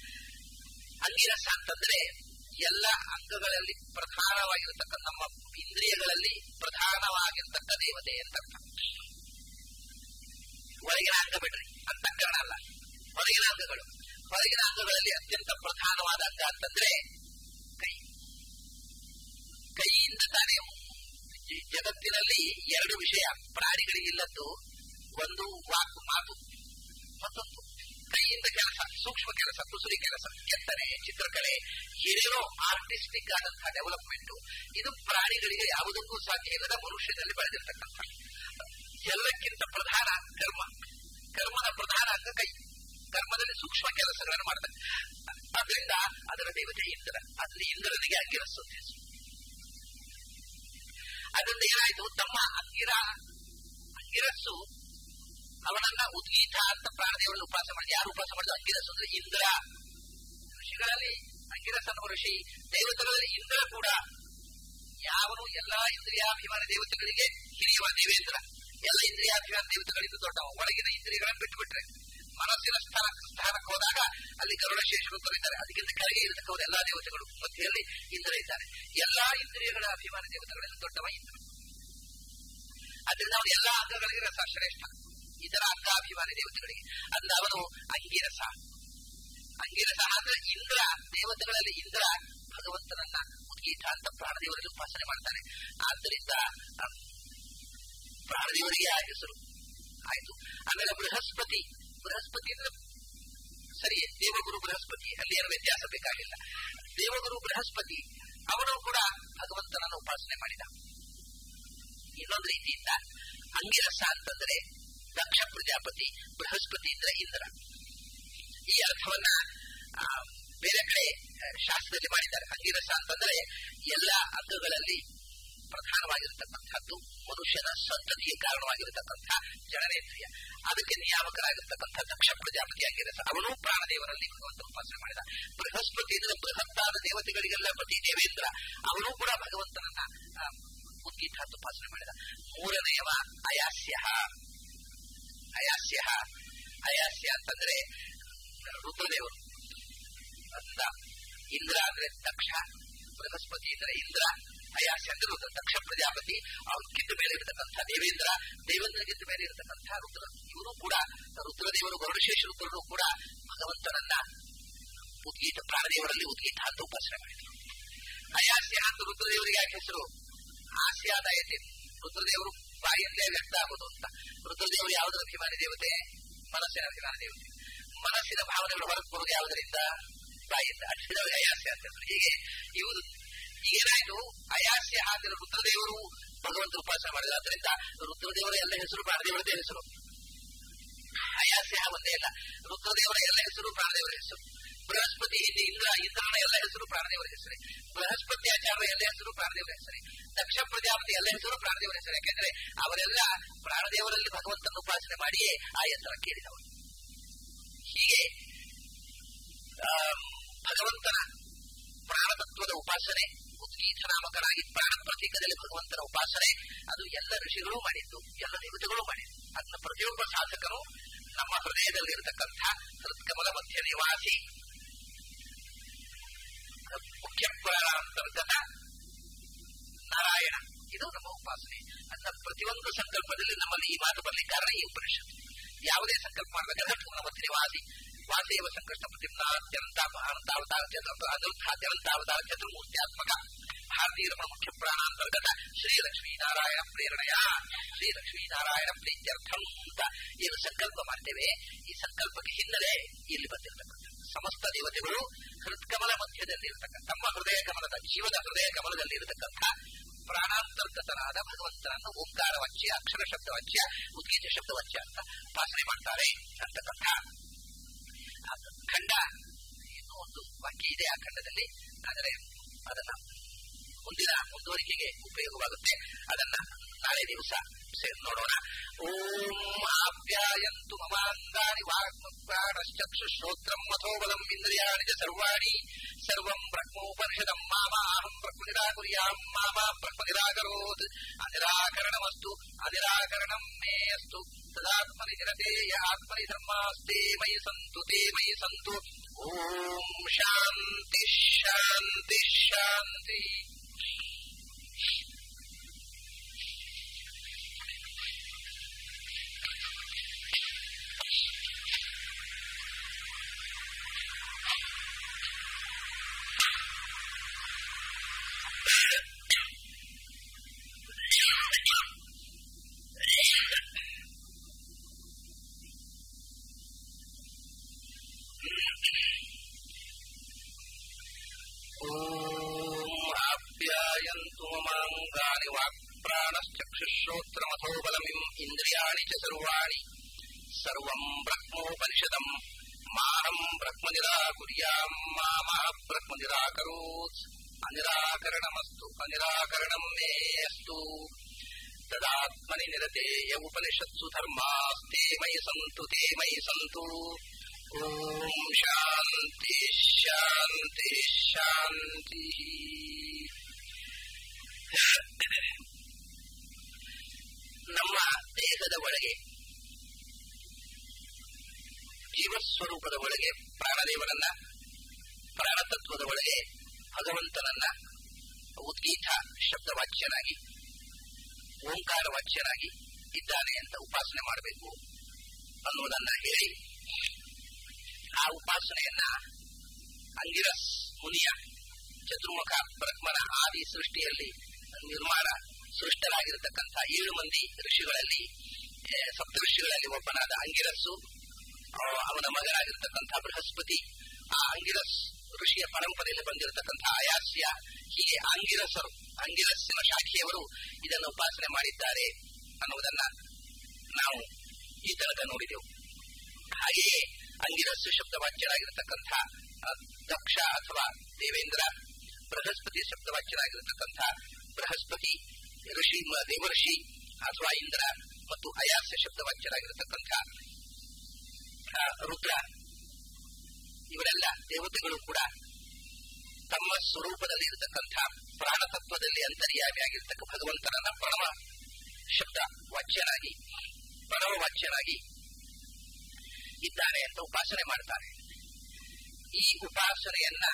ಅಂಗಿರಸ ಅಂತಂದ್ರೆ ಎಲ್ಲ ಅಂಗಗಳಲ್ಲಿ ಪ್ರಧಾನವಾಗಿರತಕ್ಕ ನಮ್ಮ ಇಂದ್ರಿಯಗಳಲ್ಲಿ ಪ್ರಧಾನವಾಗಿರ್ತಕ್ಕ ದೇವತೆ ಅಂತ ಅರ್ಥ. ಹೊರಗಿನ ಅಂಗ ಬಿಡ್ರಿ ಅಂತಃಕರಣ ಅಲ್ಲ ಹೊರಗಿನ ಅಂಗಗಳು ಹೊರಗಿನ ಅಂಗಗಳಲ್ಲಿ ಅತ್ಯಂತ ಪ್ರಧಾನವಾದ ಅಂಗ ಅಂತಂದ್ರೆ ಕೈ ಕೈಯಿಂದ ತಾನೇ ಈ ಜಗತ್ತಿನಲ್ಲಿ ಎರಡು ವಿಷಯ ಪ್ರಾಣಿಗಳಿಗಿಲ್ಲದ್ದು ಒಂದು ವಾಕ್ ಮಾತು ಮತ್ತೊಂದು ಕೈಯಿಂದ ಕೆಲಸ ಸೂಕ್ಷ್ಮ ಕೆಲಸ ಕುಸುರಿ ಕೆಲಸ ಕೆತ್ತನೆ ಚಿತ್ರಕಲೆ ಏನೇನೋ ಆರ್ಟಿಸ್ಟಿಕ್ ಆದಂತಹ ಡೆವಲಪ್ಮೆಂಟ್ ಇದು ಪ್ರಾಣಿಗಳಿಗೆ ಯಾವುದಕ್ಕೂ ಸಾಧ್ಯ ಇಲ್ಲದ ಮನುಷ್ಯನಲ್ಲಿ ಬೆಳೆದಿರ್ತಕ್ಕಂಥ ಎಲ್ಲಕ್ಕಿಂತ ಪ್ರಧಾನ ಕರ್ಮ ಕರ್ಮದ ಪ್ರಧಾನ ಅಂಗ ಕೈ ಕರ್ಮದಲ್ಲಿ ಸೂಕ್ಷ್ಮ ಕೆಲಸಗಳನ್ನು ಮಾಡ್ತಾರೆ ಅದರಿಂದ ಅದರ ದೇವತೆ ಇಂದ್ರ ಅದರಲ್ಲಿ ಇಂದ್ರನಿಗೆ ಅಂಗಿರಸುತ್ತೆ ಅದರಿಂದ ಏನಾಯ್ತು ತಮ್ಮ ಅಂಗಿರ ಅಂಗಿರಸ್ಸು ಅವನನ್ನ ಉದ್ಗೀತ ಅಂತ ಪ್ರಾಣದೇವರನ್ನು ಉಪವಾಸ ಮಾಡಿ ಯಾರು ಉಪವಾಸ ಮಾಡಿದ್ರು ಅಂಗಿರಸ್ಸು ಅಂದ್ರೆ ಇಂದ್ರ ಋಷಿಗಳಲ್ಲಿ ಅಂಗಿರಸ್ ಅನ್ನುವ ಋಷಿ ದೇವತೆಗಳಲ್ಲಿ ಇಂದ್ರ ಕೂಡ ಯಾವನು ಎಲ್ಲಾ ಇಂದ್ರಿಯಾಭಿಮಾನ ದೇವತೆಗಳಿಗೆ ಹಿರಿಯವ ದೇವೇಂದ್ರ ಎಲ್ಲ ಇಂದ್ರಿಯಾಭಿಮಾನ ದೇವತೆಗಳಿಂದ ದೊಡ್ಡವ ಒಳಗಿನ ಇಂದ್ರಿಯಗಳನ್ನು ಬಿಟ್ಟು ಬಿಟ್ರೆ ಮನಸ್ಸಿನ ಸ್ಥಾನ ಸ್ಥಾನಕ್ಕೆ ಹೋದಾಗ ಅಲ್ಲಿ ಗರುಡ ಶೇಷರುತ್ತರು ಇದ್ದಾರೆ ಅದಕ್ಕಿಂತ ಕೆಳಗೆ ಇರತಕ್ಕವರು ಎಲ್ಲಾ ದೇವತೆಗಳು ಮಧ್ಯೆಯಲ್ಲಿ ಇಂದ್ರ ಇದ್ದಾರೆ ಎಲ್ಲಾ ಇಂದ್ರಿಯಗಳ ಅಭಿಮಾನ ದೇವತೆಗಳಿಂದ ದೊಡ್ಡವ ಇಂದ್ರ ಅದರಿಂದ ಅವನು ಎಲ್ಲಾ ಅಂಗಗಳಿಗೆ ರಸ ಶ್ರೇಷ್ಠ ಇತರ ಅಂಗಾಭಿಮಾನಿ ದೇವತೆಗಳಿಗೆ ಅಂದ ಅವನು ಅಂಗಿರಸ ಅಂಗಿರಸ ಅಂದ್ರೆ ಇಂದ್ರ ದೇವತೆಗಳಲ್ಲಿ ಇಂದ್ರ ಭಗವಂತನನ್ನ ಉದ್ಗೀತ ಅಂತ ಪ್ರಾಣದೇವರಲ್ಲಿ ಉಪಾಸನೆ ಮಾಡ್ತಾನೆ ಆದ್ದರಿಂದ ಆ, ಪ್ರಾಣದೇವರಿಗೆ ಆ ಹೆಸರು ಆಯ್ತು ಆಮೇಲೆ ಬೃಹಸ್ಪತಿ ಬೃಹಸ್ಪತಿ ಅಂದ್ರೆ ಸರಿ ದೇವಗುರು ಬೃಹಸ್ಪತಿ ಅಲ್ಲಿ ಏನು ವ್ಯತ್ಯಾಸ ಬೇಕಾಗಿಲ್ಲ ದೇವಗುರು ಬೃಹಸ್ಪತಿ ಅವನು ಕೂಡ ಭಗವಂತನನ್ನು ಉಪಾಸನೆ ಮಾಡಿದ ಇನ್ನೊಂದು ರೀತಿಯಿಂದ ಅಂಗಿರಸ ಅಂತಂದ್ರೆ ದಕ್ಷ ಪ್ರಜಾಪತಿ ಬೃಹಸ್ಪತಿ ಅಂದ್ರೆ ಇಂದ್ರ ಈ ಅರ್ಥವನ್ನ ಆ, ಬೇರೆ ಕಡೆ ಆ, ಶಾಸ್ತ್ರದಲ್ಲಿ ಮಾಡಿದ್ದಾರೆ ಅಂಗಿರಸ ಅಂತಂದ್ರೆ ಎಲ್ಲ ಅಂಗಗಳಲ್ಲಿ ಪ್ರಧಾನವಾಗಿರತಕ್ಕಂಥದ್ದು ಮನುಷ್ಯನ ಸಂತತಿಗೆ ಕಾರಣವಾಗಿರತಕ್ಕಂಥ ಜನನೇಂದ್ರಿಯ ಅದಕ್ಕೆ ನಿಯಾಮಕರಾಗಿರ್ತಕ್ಕಂಥ ದಕ್ಷ ಪ್ರಜಾಪತಿ ಅಂಗಿರಸ ಅವನು ಪ್ರಾಣದೇವರಲ್ಲಿ ಭಗವಂತ ಉಪಾಸನೆ ಮಾಡಿದ ಬೃಹಸ್ಪತಿ ಅಂದ್ರೆ ಬೃಹತ್ತಾದ ದೇವತೆಗಳಿಗೆಲ್ಲ ಪತಿ ದೇವೇಂದ್ರ ಅವನು ಕೂಡ ಭಗವಂತನನ್ನ ಆ, ಉದ್ಗೀತ ಅಂತ ಉಪಾಸನೆ ಮಾಡಿದ ಮೂರನೆಯವ ಅಯಾಸ್ಯ ಅಯಾಸ್ಯ ಅಯಾಸ್ಯ ಅಂತಂದ್ರೆ ರುದ್ರದೇವರು ಅಂತ ಇಂದ್ರ ಅಂದ್ರೆ ದಕ್ಷ ಬೃಹಸ್ಪತಿ ಅಂದ್ರೆ ಇಂದ್ರ ಅಯಾಸ್ಯ ಅಂದ್ರೆ ರುದ್ರ ದಕ್ಷ ಪ್ರಜಾಪತಿ ಅವಕ್ಕಿಂತ ಮೇಲೆ ಇರತಕ್ಕಂಥ ದೇವೇಂದ್ರ ದೇವೇಂದ್ರಗಿಂತ ಮೇಲೆ ಇರತಕ್ಕಂಥ ರುದ್ರ ಇವರು ಕೂಡ ರುದ್ರದೇವರು ಗರುಡಶೇಷ ರುದ್ರರು ಕೂಡ ಭಗವಂತನನ್ನ ಉದ್ಗೀತ ಪ್ರಾಣದೇವರಲ್ಲಿ ಉದ್ಗೀತ ಅಂತ ಉಪಾಸನೆ ಮಾಡಿದರು ಅಯಾಸ್ಯ ಅಂತ ರುದ್ರದೇವರಿಗೆ ಯಾಕೆ ಹೆಸರು ಹಾಸ್ಯಾದಾಯತೆ ರುದ್ರದೇವರು ಬಾಯಿಂದಲೇ ವ್ಯಕ್ತ ಆಗೋದು ಅಂತ ರುದ್ರದೇವರು ಯಾವುದರ ಅಭಿಮಾನಿ ದೇವತೆ ಮನಸ್ಸಿನ ಅಭಿಮಾನಿ ದೇವತೆ ಮನಸ್ಸಿನ ಭಾವನೆಗಳು ಹೊರಗೆ ಬರುವುದು ಯಾವುದರಿಂದ ಬಾಯಿಂದ ಅಕ್ಷರ ಅಯಾಸ್ಯ ಅಂತ ಹೆಸರು. ಹೀಗೆ ಇವರು ಏನಾಯ್ತು ಅಯಾಸ್ಯ ಹಾಕಿದ ರುದ್ರದೇವರು ಭಗವಂತ ಉಪಾಸನೆ ಮಾಡಿದ ಆದ್ದರಿಂದ ರುದ್ರದೇವರ ಎಲ್ಲ ಹೆಸರು ಪ್ರಾಣದೇವರದೇ ಹೆಸರು ಅಯಾಸ್ಯ ಒಂದೇ ಅಲ್ಲ ರುದ್ರದೇವರ ಎಲ್ಲ ಹೆಸರು ಪ್ರಾಣದೇವರ ಹೆಸರು ಬೃಹಸ್ಪತಿ ಇಲ್ಲಿ ಇಂದ್ರ ಇಂದ್ರನ ಎಲ್ಲ ಹೆಸರು ಪ್ರಾಣದೇವರ ಹೆಸರೇ ಬೃಹಸ್ಪತಿ ಆಚಾರ್ಯ ಎಲ್ಲ ಹೆಸರು ಪ್ರಾಣದೇವರ ಹೆಸರೇ ದಕ್ಷ ಪ್ರಜಾಪತಿ ಎಲ್ಲ ಹೆಸರು ಪ್ರಾಣದೇವರ ಹೆಸರು ಯಾಕೆಂದ್ರೆ ಅವರೆಲ್ಲ ಪ್ರಾಣದೇವರಲ್ಲಿ ಭಗವಂತನ ಉಪಾಸನೆ ಮಾಡಿಯೇ ಆ ಹೆಸರ ಕೇಳಿದವರು ಹೀಗೆ ಆ, ಭಗವಂತನ ಪ್ರಾಣತತ್ವದ ಉಪಾಸನೆ ಉದ್ಗೀತ ನಾಮಕನಾಗಿ ಪ್ರಾಣ ಪ್ರತೀಕದಲ್ಲಿ ಭಗವಂತನ ಉಪಾಸನೆ ಅದು ಎಲ್ಲ ಋಷಿಗಳು ಮಾಡಿದ್ದು ಎಲ್ಲ ದೇವತೆಗಳು ಮಾಡಿದ್ದು ಅದನ್ನ ಪ್ರತಿಯೊಬ್ಬ ಸಾಧಕನು ನಮ್ಮ ಹೃದಯದಲ್ಲಿರತಕ್ಕಂಥ ಹೃತ್ಕಮಲ ಮಧ್ಯ ನಿವಾಸಿ ಮುಖ್ಯ ಪ್ರಾಣಾಂತರ್ಗತ ನಾರಾಯಣ ಇದು ನಮ್ಮ ಉಪಾಸನೆ ಅದನ್ನ ಪ್ರತಿಯೊಂದು ಸಂಕಲ್ಪದಲ್ಲಿ ನಮ್ಮಲ್ಲಿ ಈ ಮಾತು ಬರಲಿಕ್ಕೆ ಕಾರಣ ಈ ಉಪನಿಷತ್ತು ಯಾವುದೇ ಸಂಕಲ್ಪ ಮಾಡಬೇಕಾದ್ರೆ ಪೂರ್ಣ ಮಧ್ಯ ನಿವಾಸಿ ವಾಸೇವ ಸಂಕಷ್ಟ ಪ್ರತಿಮ್ನಾತ್ಯಂತ ಅನಂತಾವತಾರ ಚತುರ್ಮೂರ್ತ್ಯಾತ್ಮಕ ಭಾರತೀಯ ನಮ್ಮ ಮುಖ್ಯ ಪ್ರಾಣಾಂತರ್ಗತ ಶ್ರೀಲಕ್ಷ್ಮೀ ನಾರಾಯಣ ಪ್ರೇರಣೆಯ ಶ್ರೀಲಕ್ಷ್ಮೀ ನಾರಾಯಣ ಪ್ರೀತ್ಯರ್ಥಂ ಅಂತ ಏನು ಸಂಕಲ್ಪ ಮಾಡ್ತೇವೆ ಈ ಸಂಕಲ್ಪಕ್ಕೆ ಹಿನ್ನೆಲೆ ಇಲ್ಲಿ ಬಂದಿರತಕ್ಕಂಥ ಸಮಸ್ತ ದೇವತೆಗಳು ಹೃತ್ಕಮಲ ಮಧ್ಯದಲ್ಲಿ ಇರತಕ್ಕಂಥ ತಮ್ಮ ಹೃದಯ ಕಮಲದ ಜೀವದ ಹೃದಯ ಕಮಲದಲ್ಲಿ ಇರತಕ್ಕಂಥ ಪ್ರಾಣಾಂತರ್ಗತನಾದ ಭಗವಂತನನ್ನು ಓಂಕಾರ ವಾಚ್ಯ ಅಕ್ಷರ ಶಬ್ದ ವಾಚ್ಯ ಉದ್ಗೀತ ಶಬ್ದ ವಾಚ್ಯ ಅಂತ ಉಪಾಸನೆ ಮಾಡ್ತಾರೆ ಅಂತಕ್ಕಂಥ ಆ ಖಂಡ ಇನ್ನೂ ಒಂದು ವಾಕ್ಯ ಇದೆ ಆ ಖಂಡದಲ್ಲಿ ಆದರೆ ಅದನ್ನ ಮುಂದಿನ ಮುಂದುವರಿಕೆಗೆ ಉಪಯೋಗವಾಗುತ್ತೆ ಅದನ್ನ ನಾಳೆ ದಿವಸ ಸೇರಿ ನೋಡೋಣ ಓಂ ಆಪ್ಯಾಯಂತು ಮಮಾಂಗಾನಿ ವಾಕ್ಪ್ರಾಣಶ್ಚಕ್ಷುಶ್ರೋತ್ರಂ ಮಥೋಬಲಂ ಇಂದ್ರಿಯಾಣಿ ಚ ಸರ್ವಾಣಿ ಸರ್ವಂ ಬ್ರಹ್ಮೋಪನಿಷದಂ ಮಾಮಾಹಂ ಬ್ರಹ್ಮ ನಿರಾಕುರ್ಯಾಂ ಮಾಮಾ ಬ್ರಹ್ಮ ನಿರಾಕರೋತ್ ಅನಿರಾಕರಣಮಸ್ತು ಅನಿರಾಕರಣಂ ಮೇ ಅಸ್ತು ತದಾತ್ಮನಿ ನಿರತೆ ಯ ಆತ್ಮನಿ ಧರ್ಮಾಸ್ತೆ ಮಯಿ ಸಂತು ತೇ ಮಯಿ ಸಂತು ಓಂ ಶಾಂತಿ ಶಾಂತಿ ಶಾಂತಿ आप्यायन्तु ममाङ्गानि वाक्प्राणश्चक्षुश्रोत्रमथो बलमिम् इन्द्रियाणि च सर्वाणि सर्वम् ब्रह्मोपनिषदम् माहम् ब्रह्म निराकुर्याम् मामः ब्रह्म निराकरोत् अनिराकरणमस्तु अनिराकरणम् मे अस्तु तदात्मनि निरते य उपनिषत्सु धर्मास्ते मयि सन्तु ते मयि सन्तु ॐ शान्ति शान्ति ಶಾಂತಿ ನಮ್ಮ ದೇಹದ ಒಳಗೆ ಜೀವಸ್ವರೂಪದ ಒಳಗೆ ಪ್ರಾಣದೇವನನ್ನ ಪ್ರಾಣತತ್ವದ ಒಳಗೆ ಭಗವಂತನನ್ನ ಉದ್ಗೀತ ಶಬ್ದವಾಚ್ಯನಾಗಿ ಓಂಕಾರ ವಾಚ್ಯನಾಗಿ ಇದ್ದಾನೆ ಅಂತ ಉಪಾಸನೆ ಮಾಡಬೇಕು ಅನ್ನುವುದನ್ನ ಹೇಳಿ ಆ ಉಪಾಸನೆಯನ್ನ ಅಂಗಿರಸ್ ಮುನಿಯ ಚತುರ್ಮುಖ ಬ್ರಹ್ಮನ ಆದಿ ಸೃಷ್ಟಿಯಲ್ಲಿ ನಿರ್ಮಾಣ ಸೃಷ್ಟರಾಗಿರತಕ್ಕಂಥ ಏಳು ಮಂದಿ ಋಷಿಗಳಲ್ಲಿ ಸಪ್ತ ಋಷಿಗಳಲ್ಲಿ ಒಬ್ಬನಾದ ಅಂಗಿರಸ್ಸು ಅವನ ಮಗನಾಗಿರ್ತಕ್ಕಂಥ ಬೃಹಸ್ಪತಿ ಆ ಅಂಗಿರಸ್ ಋಷಿಯ ಪರಂಪರೆಯಲ್ಲಿ ಬಂದಿರತಕ್ಕಂಥ ಆಯಾಸ್ಯ ಹೀಗೆ ಅಂಗಿರಸರು ಅಂಗಿರಸ್ಸಿನ ಶಾಖೆಯವರು ಇದನ್ನು ಉಪಾಸನೆ ಮಾಡಿದ್ದಾರೆ ಅನ್ನುವುದನ್ನ ನಾವು ಈ ತನಕ ನೋಡಿದೆವು ಹಾಗೆಯೇ ಅಂಗಿರಸ್ಸು ಶಬ್ದವಾಚ್ಯರಾಗಿರತಕ್ಕಂಥ ದಕ್ಷ ಅಥವಾ ದೇವೇಂದ್ರ ಬೃಹಸ್ಪತಿ ಶಬ್ದವಾಚ್ಯರಾಗಿರತಕ್ಕಂಥ ಬೃಹಸ್ಪತಿ ಋಷಿ ದೇವಋಷಿ ಅಥವಾ ಇಂದ್ರ ಮತ್ತು ಅಯಾಸ್ಯ ಶಬ್ದವಾಚ್ಯರಾಗಿರತಕ್ಕಂಥ ರುದ್ರ ಇವರೆಲ್ಲ ದೇವತೆಗಳು ಕೂಡ ತಮ್ಮ ಸ್ವರೂಪದಲ್ಲಿ ಇರತಕ್ಕಂಥ ಪ್ರಾಣತತ್ವದಲ್ಲಿ ಅಂತರ್ಯಾಮಿಯಾಗಿರ್ತಕ್ಕ ಭಗವಂತನನ್ನ ಪ್ರಣವ ಶಬ್ದ ವಾಚ್ಯನಾಗಿ ಪ್ರಣವ ವಾಚ್ಯನಾಗಿ ಇದ್ದಾರೆ ಅಂತ ಉಪಾಸನೆ ಮಾಡ್ತಾರೆ ಈ ಉಪಾಸನೆಯನ್ನ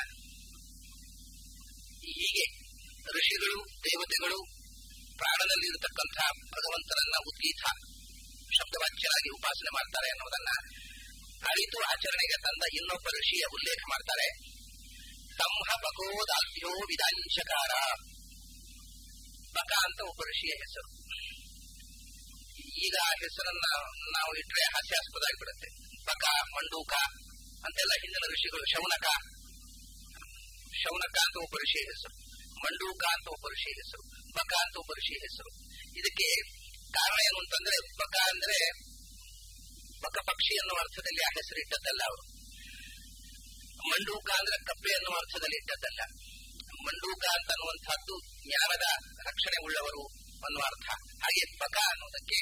ಹೀಗೆ ಋಷಿಗಳು ದೇವತೆಗಳು ಪ್ರಾಣದಲ್ಲಿರತಕ್ಕಂಥ ಭಗವಂತನನ್ನ ಉದ್ಗೀತ ಶಬ್ದವಾಚ್ಯರಾಗಿ ಉಪಾಸನೆ ಮಾಡ್ತಾರೆ ಅನ್ನೋದನ್ನ ಅರಿತು ಆಚರಣೆಗೆ ತಂದ ಇನ್ನೊಬ್ಬ ಋಷಿಯ ಉಲ್ಲೇಖ ಮಾಡ್ತಾರೆ ಸಂಹ ಭಗೋದಾಭ್ಯೋ ವಿಧಾಂಶಕಾರ ಬಕ ಅಂತ ಒಬ್ಬ ಋಷಿಯ ಹೆಸರು ಈಗ ಆ ಹೆಸರನ್ನ ನಾವು ಇಟ್ಟರೆ ಹಾಸ್ಯಾಸ್ಪದ ಆಗಿಬಿಡುತ್ತೆ ಬಕ ಮಂಡೂಕ ಅಂತೆಲ್ಲ ಹಿಂದಿನ ಋಷಿಗಳು ಶೌನಕ ಶೌನಕ ಅಂತ ಒಬ್ಬ ಋಷಿಯ ಹೆಸರು ಮಂಡೂಕ ಅಂತ ಒಬ್ಬ ಋಷಿಯ ಹೆಸರು ಬಕ ಅಂತ ಒಬ್ಬ ಋಷಿಯ ಹೆಸರು ಇದಕ್ಕೆ ಕಾರಣ ಏನು ಅಂತಂದ್ರೆ ಬಕ ಅಂದ್ರೆ ಬಕ ಪಕ್ಷಿ ಅನ್ನುವ ಅರ್ಥದಲ್ಲಿ ಆ ಹೆಸರು ಇಟ್ಟದ್ದಲ್ಲ ಅವರು ಮಂಡೂಕ ಅಂದ್ರೆ ಕಪ್ಪೆ ಅನ್ನುವ ಅರ್ಥದಲ್ಲಿ ಇಟ್ಟದ್ದಲ್ಲ ಮಂಡೂಕ ಅಂತ ಅನ್ನುವಂಥದ್ದು ಜ್ಞಾನದ ರಕ್ಷಣೆ ಉಳ್ಳವರು ಅನ್ನುವ ಅರ್ಥ ಹಾಗೆ ಬಕ ಅನ್ನೋದಕ್ಕೆ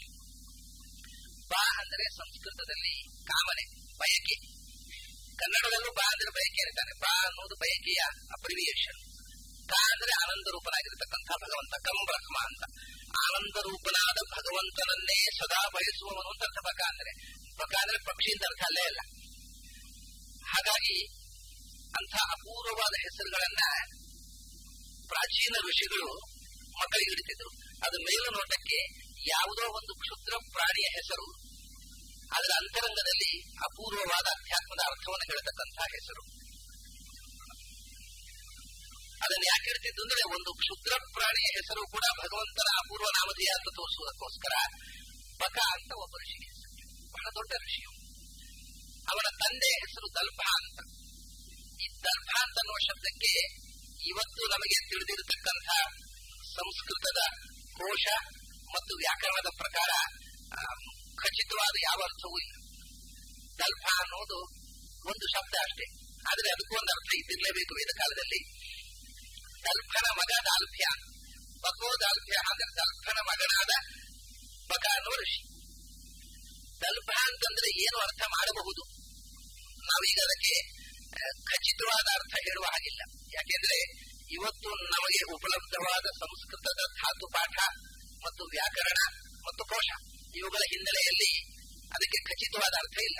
ಬಾ ಅಂದ್ರೆ ಸಂಸ್ಕೃತದಲ್ಲಿ ಕಾಮನೆ ಬಯಕೆ ಕನ್ನಡದಲ್ಲೂ ಬಾ ಅಂದ್ರೆ ಬಯಕೆ ಇರ್ತಾನೆ ಬಾ ಅನ್ನೋದು ಬಯಕೆಯ ಅಬ್ರಿವಿಯೇಷನ್ ಕ ಅಂದ್ರೆ ಆನಂದ ರೂಪನಾಗಿರ್ತಕ್ಕಂಥ ಭಗವಂತ ಕಂ ಬ್ರಹ್ಮ ಅಂತ ಆನಂದ ರೂಪನಾದ ಭಗವಂತನನ್ನೇ ಸದಾ ಬಯಸುವವನು ಅಂತ ಅರ್ಥ ಬಕ ಅಂದ್ರೆ ಬಕ ಅಂದ್ರೆ ಪಕ್ಷಿ ಅಂತ ಅರ್ಥ ಅಲ್ಲೇ ಅಲ್ಲ ಹಾಗಾಗಿ ಅಂಥ ಅಪೂರ್ವವಾದ ಹೆಸರುಗಳನ್ನ ಪ್ರಾಚೀನ ಋಷಿಗಳು ಮಕ್ಕಳಿಗೆ ಇಡ್ತಿದ್ರು ಅದು ಮೇಲು ನೋಟಕ್ಕೆ ಯಾವುದೋ ಒಂದು ಕ್ಷುದ್ರ ಪ್ರಾಣಿಯ ಹೆಸರು ಅದರ ಅಂತರಂಗದಲ್ಲಿ ಅಪೂರ್ವವಾದ ಅಧ್ಯಾತ್ಮದ ಅರ್ಥವನ್ನು ಹೇಳತಕ್ಕಂತಹ ಹೆಸರು ಅದನ್ನು ಯಾಕೆ ಹೇಳ್ತಿದ್ದು ಅಂದ್ರೆ ಒಂದು ಕ್ಷುದ್ರ ಪ್ರಾಣಿಯ ಹೆಸರು ಕೂಡ ಭಗವಂತನ ಅಪೂರ್ವ ನಾಮಧೇಯ ಅಂತ ತೋರಿಸುವುದಕ್ಕೋಸ್ಕರ ಬಕ ಅಂತ ಒಬ್ಬ ಋಷಿ ಬಹಳ ದೊಡ್ಡ ಋಷಿಯು ಅವನ ತಂದೆ ಹೆಸರು ದಲ್ಭ ಅಂತ ಈ ದಲ್ಭ ಅಂತ ಅನ್ನುವ ಶಬ್ದಕ್ಕೆ ಇವತ್ತು ನಮಗೆ ತಿಳಿದಿರತಕ್ಕಂಥ ಸಂಸ್ಕೃತದ ಕೋಶ ಮತ್ತು ವ್ಯಾಕರಣದ ಪ್ರಕಾರ ಖಚಿತವಾದ ಯಾವ ಅರ್ಥವೂ ಇಲ್ಲ ದಲ್ಭ ಅನ್ನೋದು ಒಂದು ಶಬ್ದ ಅಷ್ಟೇ ಆದ್ರೆ ಅದಕ್ಕೂ ಒಂದು ಅರ್ಥ ಇದ್ದಿರಲೇಬೇಕು ವೇದ ಕಾಲದಲ್ಲಿ ದಲ್ಭನ ಮಗ ದಾಲ್ಭ್ಯ ಬಕೋ ದಾಲ್ಭ್ಯ ಅಂದ್ರೆ ದಲ್ಭನ ಮಗನಾದ ಬಕ ಅನ್ನುವ ಋಷಿ ದಲ್ಭ ಅಂತಂದ್ರೆ ಏನು ಅರ್ಥ ಮಾಡಬಹುದು ನಾವೀಗ ಅದಕ್ಕೆ ಖಚಿತವಾದ ಅರ್ಥ ಹೇಳುವ ಹಾಗಿಲ್ಲ ಯಾಕೆಂದ್ರೆ ಇವತ್ತು ನಮಗೆ ಉಪಲಬ್ಧವಾದ ಸಂಸ್ಕೃತದ ಧಾತು ಪಾಠ ಮತ್ತು ವ್ಯಾಕರಣ ಮತ್ತು ಕೋಶ ಇವುಗಳ ಹಿನ್ನೆಲೆಯಲ್ಲಿ ಅದಕ್ಕೆ ಖಚಿತವಾದ ಅರ್ಥ ಇಲ್ಲ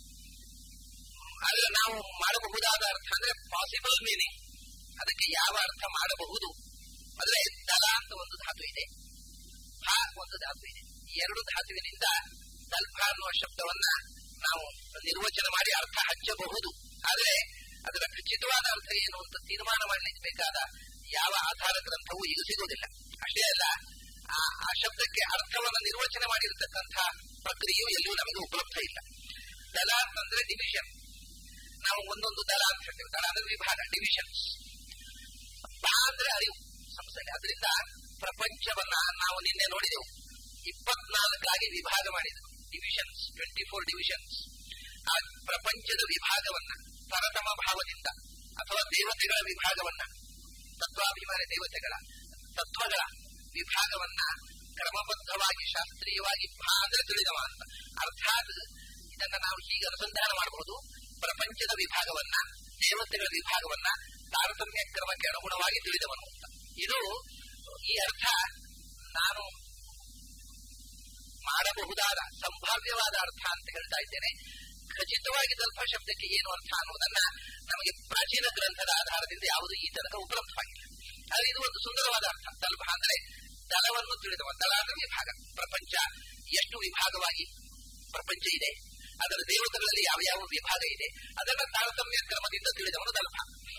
ಆದ್ರೆ ನಾವು ಮಾಡಬಹುದಾದ ಅರ್ಥ ಅಂದ್ರೆ ಪಾಸಿಬಲ್ ಮೀನಿಂಗ್ ಅದಕ್ಕೆ ಯಾವ ಅರ್ಥ ಮಾಡಬಹುದು ಅಂದ್ರೆ ದಲ ಅಂತ ಒಂದು ಧಾತು ಇದೆ ಹ ಒಂದು ಧಾತು ಇದೆ ಈ ಎರಡು ಧಾತುವಿನಿಂದ ದಲ್ಫ ಅನ್ನುವ ಶಬ್ದವನ್ನ ನಾವು ನಿರ್ವಚನ ಮಾಡಿ ಅರ್ಥ ಹಚ್ಚಬಹುದು ಆದ್ರೆ ಅದರ ಖಚಿತವಾದ ಅರ್ಥ ಏನು ಅಂತ ತೀರ್ಮಾನ ಮಾಡಲಿಕ್ಕೆ ಬೇಕಾದ ಯಾವ ಆಧಾರ ಗ್ರಂಥವೂ ಈಗ ಸಿಗುವುದಿಲ್ಲ ಅಷ್ಟೇ ಅಲ್ಲ ಆ ಆ ಶಬ್ದಕ್ಕೆ ಅರ್ಥವನ್ನು ನಿರ್ವಚನ ಮಾಡಿರತಕ್ಕಂಥ ಪ್ರಕ್ರಿಯೆಯು ಎಲ್ಲಿಯೂ ನಮಗೆ ಉಪಲಬ್ಧ ಇಲ್ಲ ದಲ ಅಂತಂದ್ರೆ ಡಿವಿಷನ್ ನಾವು ಒಂದೊಂದು ದಳ ಅಂತ ಹೇಳ್ತೇವೆ ದಳ ಅಂದ್ರೆ ವಿಭಾಗ ಡಿವಿಷನ್ಸ್ ಬಾ ಅಂದ್ರೆ ಅರಿವು ಸಂಸ್ಥೆ ಅದರಿಂದ ಪ್ರಪಂಚವನ್ನ ನಾವು ನಿನ್ನೆ ನೋಡಿದೆವು ಇಪ್ಪತ್ನಾಲ್ಕಾಗಿ ವಿಭಾಗ ಮಾಡಿದೆವು ಡಿವಿಷನ್ಸ್ ಟ್ವೆಂಟಿ ಫೋರ್ ಡಿವಿಷನ್ಸ್ ಆ ಪ್ರಪಂಚದ ವಿಭಾಗವನ್ನ ತರತಮ ಭಾವದಿಂದ ಅಥವಾ ದೇವತೆಗಳ ವಿಭಾಗವನ್ನ ತತ್ವಾಭಿಮಾನಿ ದೇವತೆಗಳ ತತ್ವಗಳ ವಿಭಾಗವನ್ನ ಕ್ರಮಬದ್ಧವಾಗಿ ಶಾಸ್ತ್ರೀಯವಾಗಿ ಭಾಗ ತಿಳಿದವ ಅಂತ ಅರ್ಥಾತ್ ಇದನ್ನ ನಾವು ಹೀಗೆ ಅನುಸಂಧಾನ ಮಾಡಬಹುದು ಪ್ರಪಂಚದ ವಿಭಾಗವನ್ನ ದೇವತೆಗಳ ವಿಭಾಗವನ್ನ ತಾರತಮ್ಯ ಕ್ರಮಕ್ಕೆ ಅನುಗುಣವಾಗಿ ತಿಳಿದವನು ಅಂತ ಇದು ಈ ಅರ್ಥ ನಾನು ಮಾಡಬಹುದಾದ ಸಂಭಾವ್ಯವಾದ ಅರ್ಥ ಅಂತ ಹೇಳ್ತಾ ಇದ್ದೇನೆ ಖಚಿತವಾಗಿ ದಲ್ಪ ಶಬ್ದಕ್ಕೆ ಏನು ಅರ್ಥ ಅನ್ನೋದನ್ನ ನಮಗೆ ಪ್ರಾಚೀನ ಗ್ರಂಥದ ಆಧಾರದಿಂದ ಯಾವುದು ಈ ತನಕ ಉಪಲಬ್ಧವಾಗಿಲ್ಲ ಆದರೆ ಇದು ಒಂದು ಸುಂದರವಾದ ಅರ್ಥ ದಲ್ಪ ಅಂದ್ರೆ ದಳವನ್ನು ತಿಳಿದವ ದಳ ಅಂದ್ರೆ ವಿಭಾಗ ಪ್ರಪಂಚ ಎಷ್ಟು ವಿಭಾಗವಾಗಿ ಪ್ರಪಂಚ ಇದೆ ಅದರ ದೇವತೆಗಳಲ್ಲಿ ಯಾವ ಯಾವ ವಿಭಾಗ ಇದೆ ಅದನ್ನ ತಾರತಮ್ಯ ಕ್ರಮದಿಂದ ತಿಳಿದವನು ದಲ್ಪ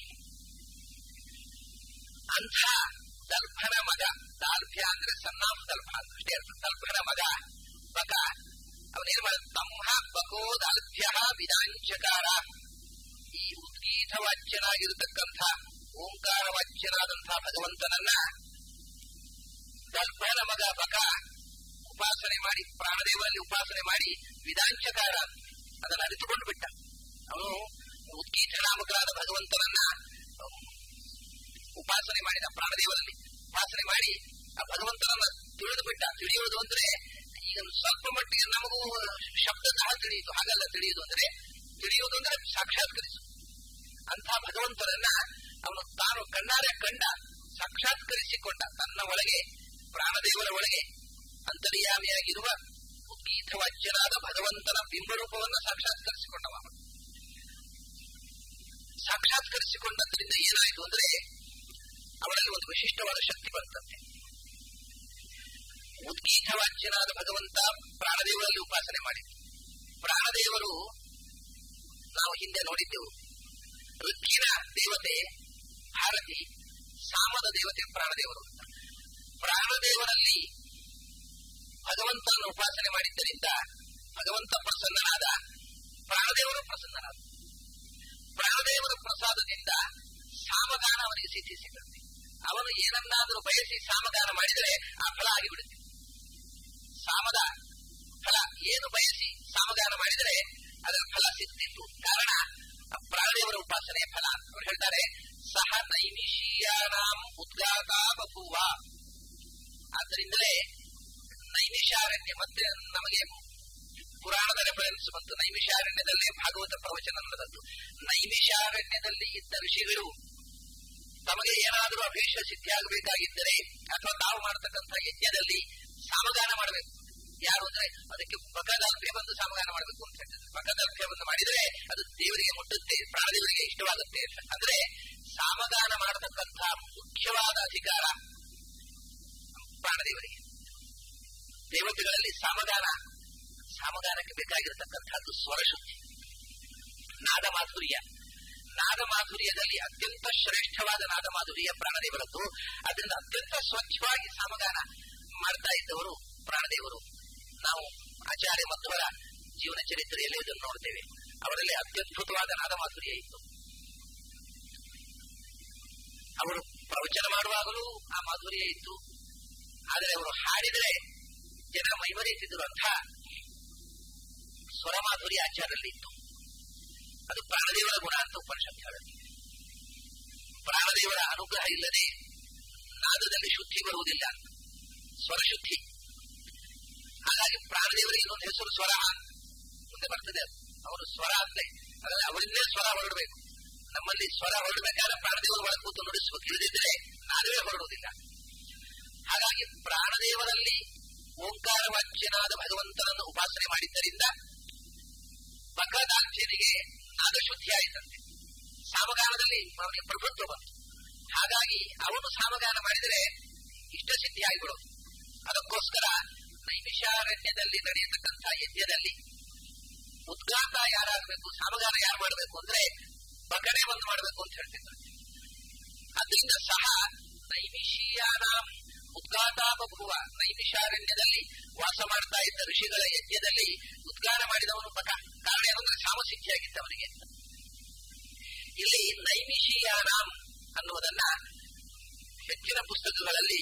ಅಂಥ ದಲ್ಭನ ಮಗ ದಾಲ್ಭ್ಯ ಅಂದ್ರೆ ಸನ್ನಾಫ್ ದಲ್ಭ ಅಂತ ಅಷ್ಟೇ ಅರ್ಥ ದಲ್ಭನ ಮಗ ಬಕ ಅವನೇನು ಮಾಡ ತಮ್ಮ ಬಕೋ ದಾಲ್ಭ್ಯ ವಿಧಾಂಚಕಾರ ಈ ಉದ್ಗೀತ ವಾಚ್ಯನಾಗಿರತಕ್ಕಂಥ ಓಂಕಾರ ವಾಚ್ಯನಾದಂತಹ ಭಗವಂತನನ್ನ ದಲ್ಭನ ಮಗ ಬಕ ಉಪಾಸನೆ ಮಾಡಿ ಪ್ರಾಣದೇವರಲ್ಲಿ ಉಪಾಸನೆ ಮಾಡಿ ವಿಧಾಂಚಕಾರ ಅದನ್ನು ಅರಿತುಕೊಂಡು ಬಿಟ್ಟ ಅವನು ಉದ್ಗೀತ ನಾಮಕರಾದ ಭಗವಂತನನ್ನ ಉಪಾಸನೆ ಮಾಡಿದ ಪ್ರಾಣದೇವರಲ್ಲಿ ಉಪಾಸನೆ ಮಾಡಿ ಆ ಭಗವಂತನನ್ನ ತಿಳಿದು ಬಿಟ್ಟ ತಿಳಿಯೋದು ಅಂದ್ರೆ ಈಗ ಸ್ವಲ್ಪ ಮಟ್ಟಿಗೆ ನಮಗೂ ಶಬ್ದತಃ ತಿಳಿಯಿತು ಹಾಗಲ್ಲ ತಿಳಿಯುವುದು ಅಂದ್ರೆ ತಿಳಿಯುವುದು ಅಂದ್ರೆ ಸಾಕ್ಷಾತ್ಕರಿಸು ಅಂತ ಭಗವಂತನನ್ನ ಅವನು ತಾನು ಕಣ್ಣಾರೆ ಕಂಡ ಸಾಕ್ಷಾತ್ಕರಿಸಿಕೊಂಡ ತನ್ನ ಒಳಗೆ ಪ್ರಾಣದೇವರ ಒಳಗೆ ಅಂತರ್ಯಾಮಿಯಾಗಿರುವ ಉದ್ಗೀತವಾಚ್ಯನಾದ ಭಗವಂತನ ಬಿಂಬರೂಪವನ್ನು ಸಾಕ್ಷಾತ್ಕರಿಸಿಕೊಂಡವ ಸಾಕ್ಷಾತ್ಕರಿಸಿಕೊಂಡದ್ರಿಂದ ಏನಾಯಿತು ಅಂದ್ರೆ ಅವರಲ್ಲಿ ಒಂದು ವಿಶಿಷ್ಟವಾದ ಶಕ್ತಿ ಬಂತಂತೆ ಉದ್ಗೀತವಾಚ್ಯನಾದ ಭಗವಂತ ಪ್ರಾಣದೇವರಲ್ಲಿ ಉಪಾಸನೆ ಮಾಡಿದ ಪ್ರಾಣದೇವರು ನಾವು ಹಿಂದೆ ನೋಡಿದ್ದೆವು ಋಕ್ಕಿನ ದೇವತೆ ಭಾರತಿ ಸಾಮದ ದೇವತೆ ಪ್ರಾಣದೇವರು ಪ್ರಾಣದೇವರಲ್ಲಿ ಭಗವಂತನನ್ನು ಉಪಾಸನೆ ಮಾಡಿದ್ದರಿಂದ ಭಗವಂತ ಪ್ರಸನ್ನನಾದ ಪ್ರಾಣದೇವರು ಪ್ರಸನ್ನನಾದ ಪ್ರಾಣದೇವರ ಪ್ರಸಾದದಿಂದ ಸಾಮಗಾನ ಅವನಿಗೆ ಸಿದ್ಧಿ ಸಿಗುತ್ತೆ ಅವನು ಏನನ್ನಾದರೂ ಬಯಸಿ ಸಾಮಗಾನ ಮಾಡಿದರೆ ಆ ಫಲ ಆಗಿಬಿಡುತ್ತೆ ಸಾಮದ ಫಲ ಏನು ಬಯಸಿ ಸಾಮಗಾನ ಮಾಡಿದರೆ ಅದರ ಫಲ ಸಿಗ್ತಿತ್ತು ಕಾರಣ ಪ್ರಾಣದೇವರ ಉಪಾಸನೆಯ ಫಲ ಅವರು ಹೇಳ್ತಾರೆ ಸಹ ನೈಮಿಷೀಯಾನಾಂ ಉದ್ಗಾತ ಬಭೂವ ಆದ್ದರಿಂದಲೇ ನೈಮಿಷಾರಣ್ಯ ಮತ್ತೆ ನಮಗೆ ಪುರಾಣದ ರೆಫರೆನ್ಸ್ ಬಂತು ನೈಮಿಷಾರಣ್ಯದಲ್ಲೇ ಭಾಗವತ ಪ್ರವಚನ ನಡೆದದ್ದು ನೈಮಿಷಾರಣ್ಯದಲ್ಲಿ ಇದ್ದ ಋಷಿಗಳು ತಮಗೆ ಏನಾದರೂ ಅಭೀಷ ಸಿದ್ಧಿ ಆಗಬೇಕಾಗಿದ್ದರೆ ಅಥವಾ ತಾವು ಮಾಡತಕ್ಕಂಥ ಯಜ್ಞದಲ್ಲಿ ಸಾಮಗಾನ ಮಾಡಬೇಕು ಯಾರು ಅಂದ್ರೆ ಅದಕ್ಕೆ ಬಕದಲ್ಪೆ ಬಂದು ಸಾಮಗಾನ ಮಾಡಬೇಕು ಅಂತ ಹೇಳ್ತಾರೆ ಬಕದಲ್ಪೆ ಬಂದು ಮಾಡಿದರೆ ಅದು ದೇವರಿಗೆ ಮುಟ್ಟುತ್ತೆ ಪ್ರಾಣದೇವರಿಗೆ ಇಷ್ಟವಾಗುತ್ತೆ ಅಂದ್ರೆ ಸಾಮಗಾನ ಮಾಡತಕ್ಕಂಥ ಮುಖ್ಯವಾದ ಅಧಿಕಾರ ಪ್ರಾಣದೇವರಿಗೆ ದೇವತೆಗಳಲ್ಲಿ ಸಾಮಗಾನ ಸಾಮಗಾನಕ್ಕೆ ಬೇಕಾಗಿರತಕ್ಕಂಥದ್ದು ಸ್ವರಶುದ್ಧಿ ನಾದ ಮಾಧುರ್ಯ ನಾದ ಮಾಧುರ್ಯದಲ್ಲಿ ಅತ್ಯಂತ ಶ್ರೇಷ್ಠವಾದ ನಾದ ಮಾಧುರ್ಯ ಪ್ರಾಣದೇವರದ್ದು ಅದರಿಂದ ಅತ್ಯಂತ ಸ್ವಚ್ಛವಾಗಿ ಸಾಮಗಾನ ಮಾಡ್ತಾ ಇದ್ದವರು ಪ್ರಾಣದೇವರು ನಾವು ಆಚಾರ್ಯ ಮಧ್ವರ ಜೀವನ ಚರಿತ್ರೆಯಲ್ಲಿ ಇದನ್ನು ನೋಡ್ತೇವೆ ಅವರಲ್ಲಿ ಅತ್ಯದ್ಭುತವಾದ ನಾದ ಮಾಧುರ್ಯ ಇತ್ತು ಅವರು ಪ್ರವಚನ ಮಾಡುವಾಗಲೂ ಆ ಮಾಧುರ್ಯ ಇತ್ತು ಆದರೆ ಅವರು ಹಾಡಿದರೆ ಜನ ಮೈಮರೆಯುತ್ತಿದ್ದರು ಅಂತ ಸ್ವರ ಮಾಧುರ್ಯ ಆಚಾರಲ್ಲಿ ಇತ್ತು ಅದು ಪ್ರಾಣದೇವರ ಗುಣ ಅಂತ ಉಪನಿಷತ್ ಹೇಳುತ್ತೆ ಪ್ರಾಣದೇವರ ಅನುಗ್ರಹ ಇಲ್ಲದೆ ನಾದದಲ್ಲಿ ಶುದ್ಧಿ ಬರುವುದಿಲ್ಲ ಸ್ವರ ಶುದ್ಧಿ ಹಾಗಾಗಿ ಪ್ರಾಣದೇವರಿಗೆ ಇನ್ನೊಂದು ಹೆಸರು ಸ್ವರ ಮುಂದೆ ಬರ್ತದೆ ಅವರು ಸ್ವರ ಅಂದ್ರೆ ಅದರಲ್ಲಿ ಅವರಿಂದೇ ಸ್ವರ ಹೊರಡಬೇಕು ನಮ್ಮಲ್ಲಿ ಸ್ವರ ಹೊರಡಬೇಕಾದ್ರೆ ಪ್ರಾಣದೇವರು ಒಳಗೆ ಕೂತು ನುಡಿಸಬೇಕು ಇಲ್ಲದಿದ್ದರೆ ನಾದವೇ ಹೊರಡುವುದಿಲ್ಲ ಹಾಗಾಗಿ ಪ್ರಾಣದೇವರಲ್ಲಿ ಓಂಕಾರ ವಾಚ್ಯನಾದ ಭಗವಂತನನ್ನು ಉಪಾಸನೆ ಮಾಡಿದ್ದರಿಂದ ಬಕದಾಲ್ಚನಿಗೆ ನಾದಶುದ್ಧಿ ಆಯಿತಂತೆ ಸಾಮಗಾನದಲ್ಲಿ ಅವನಿಗೆ ಪ್ರಭುತ್ವ ಬಂತು ಹಾಗಾಗಿ ಅವನು ಸಾಮಗಾನ ಮಾಡಿದರೆ ಇಷ್ಟಸಿದ್ಧಿ ಆಗಿಬಿಡೋದು ಅದಕ್ಕೋಸ್ಕರ ನೈಮಿಷಾರಣ್ಯದಲ್ಲಿ ನಡೆಯತಕ್ಕಂಥ ಯಜ್ಞದಲ್ಲಿ ಉದ್ಗಾತ ಯಾರಾಗಬೇಕು ಸಾಮಗಾನ ಯಾರು ಮಾಡಬೇಕು ಅಂದ್ರೆ ಬಕಡೆ ಒಂದು ಮಾಡಬೇಕು ಅಂತ ಹೇಳ್ತಿದ್ದಾರೆ ಅದರಿಂದ ಸಹ ನೈಮಿಷೀಯಾನಾಂ ಉದ್ಗಾತಾಪಭುವ ನೈಮಿಷಾರಣ್ಯದಲ್ಲಿ ವಾಸ ಮಾಡ್ತಾ ಇದ್ದ ಋಷಿಗಳ ಯಜ್ಞದಲ್ಲಿ ಉದ್ಗಾರ ಮಾಡಿದವನು ಬಕ ಕಾರಣ ಏನಂದ್ರೆ ಸಾಮಸಿದ್ಧಿಯಾಗಿದ್ದವನಿಗೆ ಇಲ್ಲಿ ನೈಮಿಷೀಯಾನಾಂ ಅನ್ನುವುದನ್ನ ಹೆಚ್ಚಿನ ಪುಸ್ತಕಗಳಲ್ಲಿ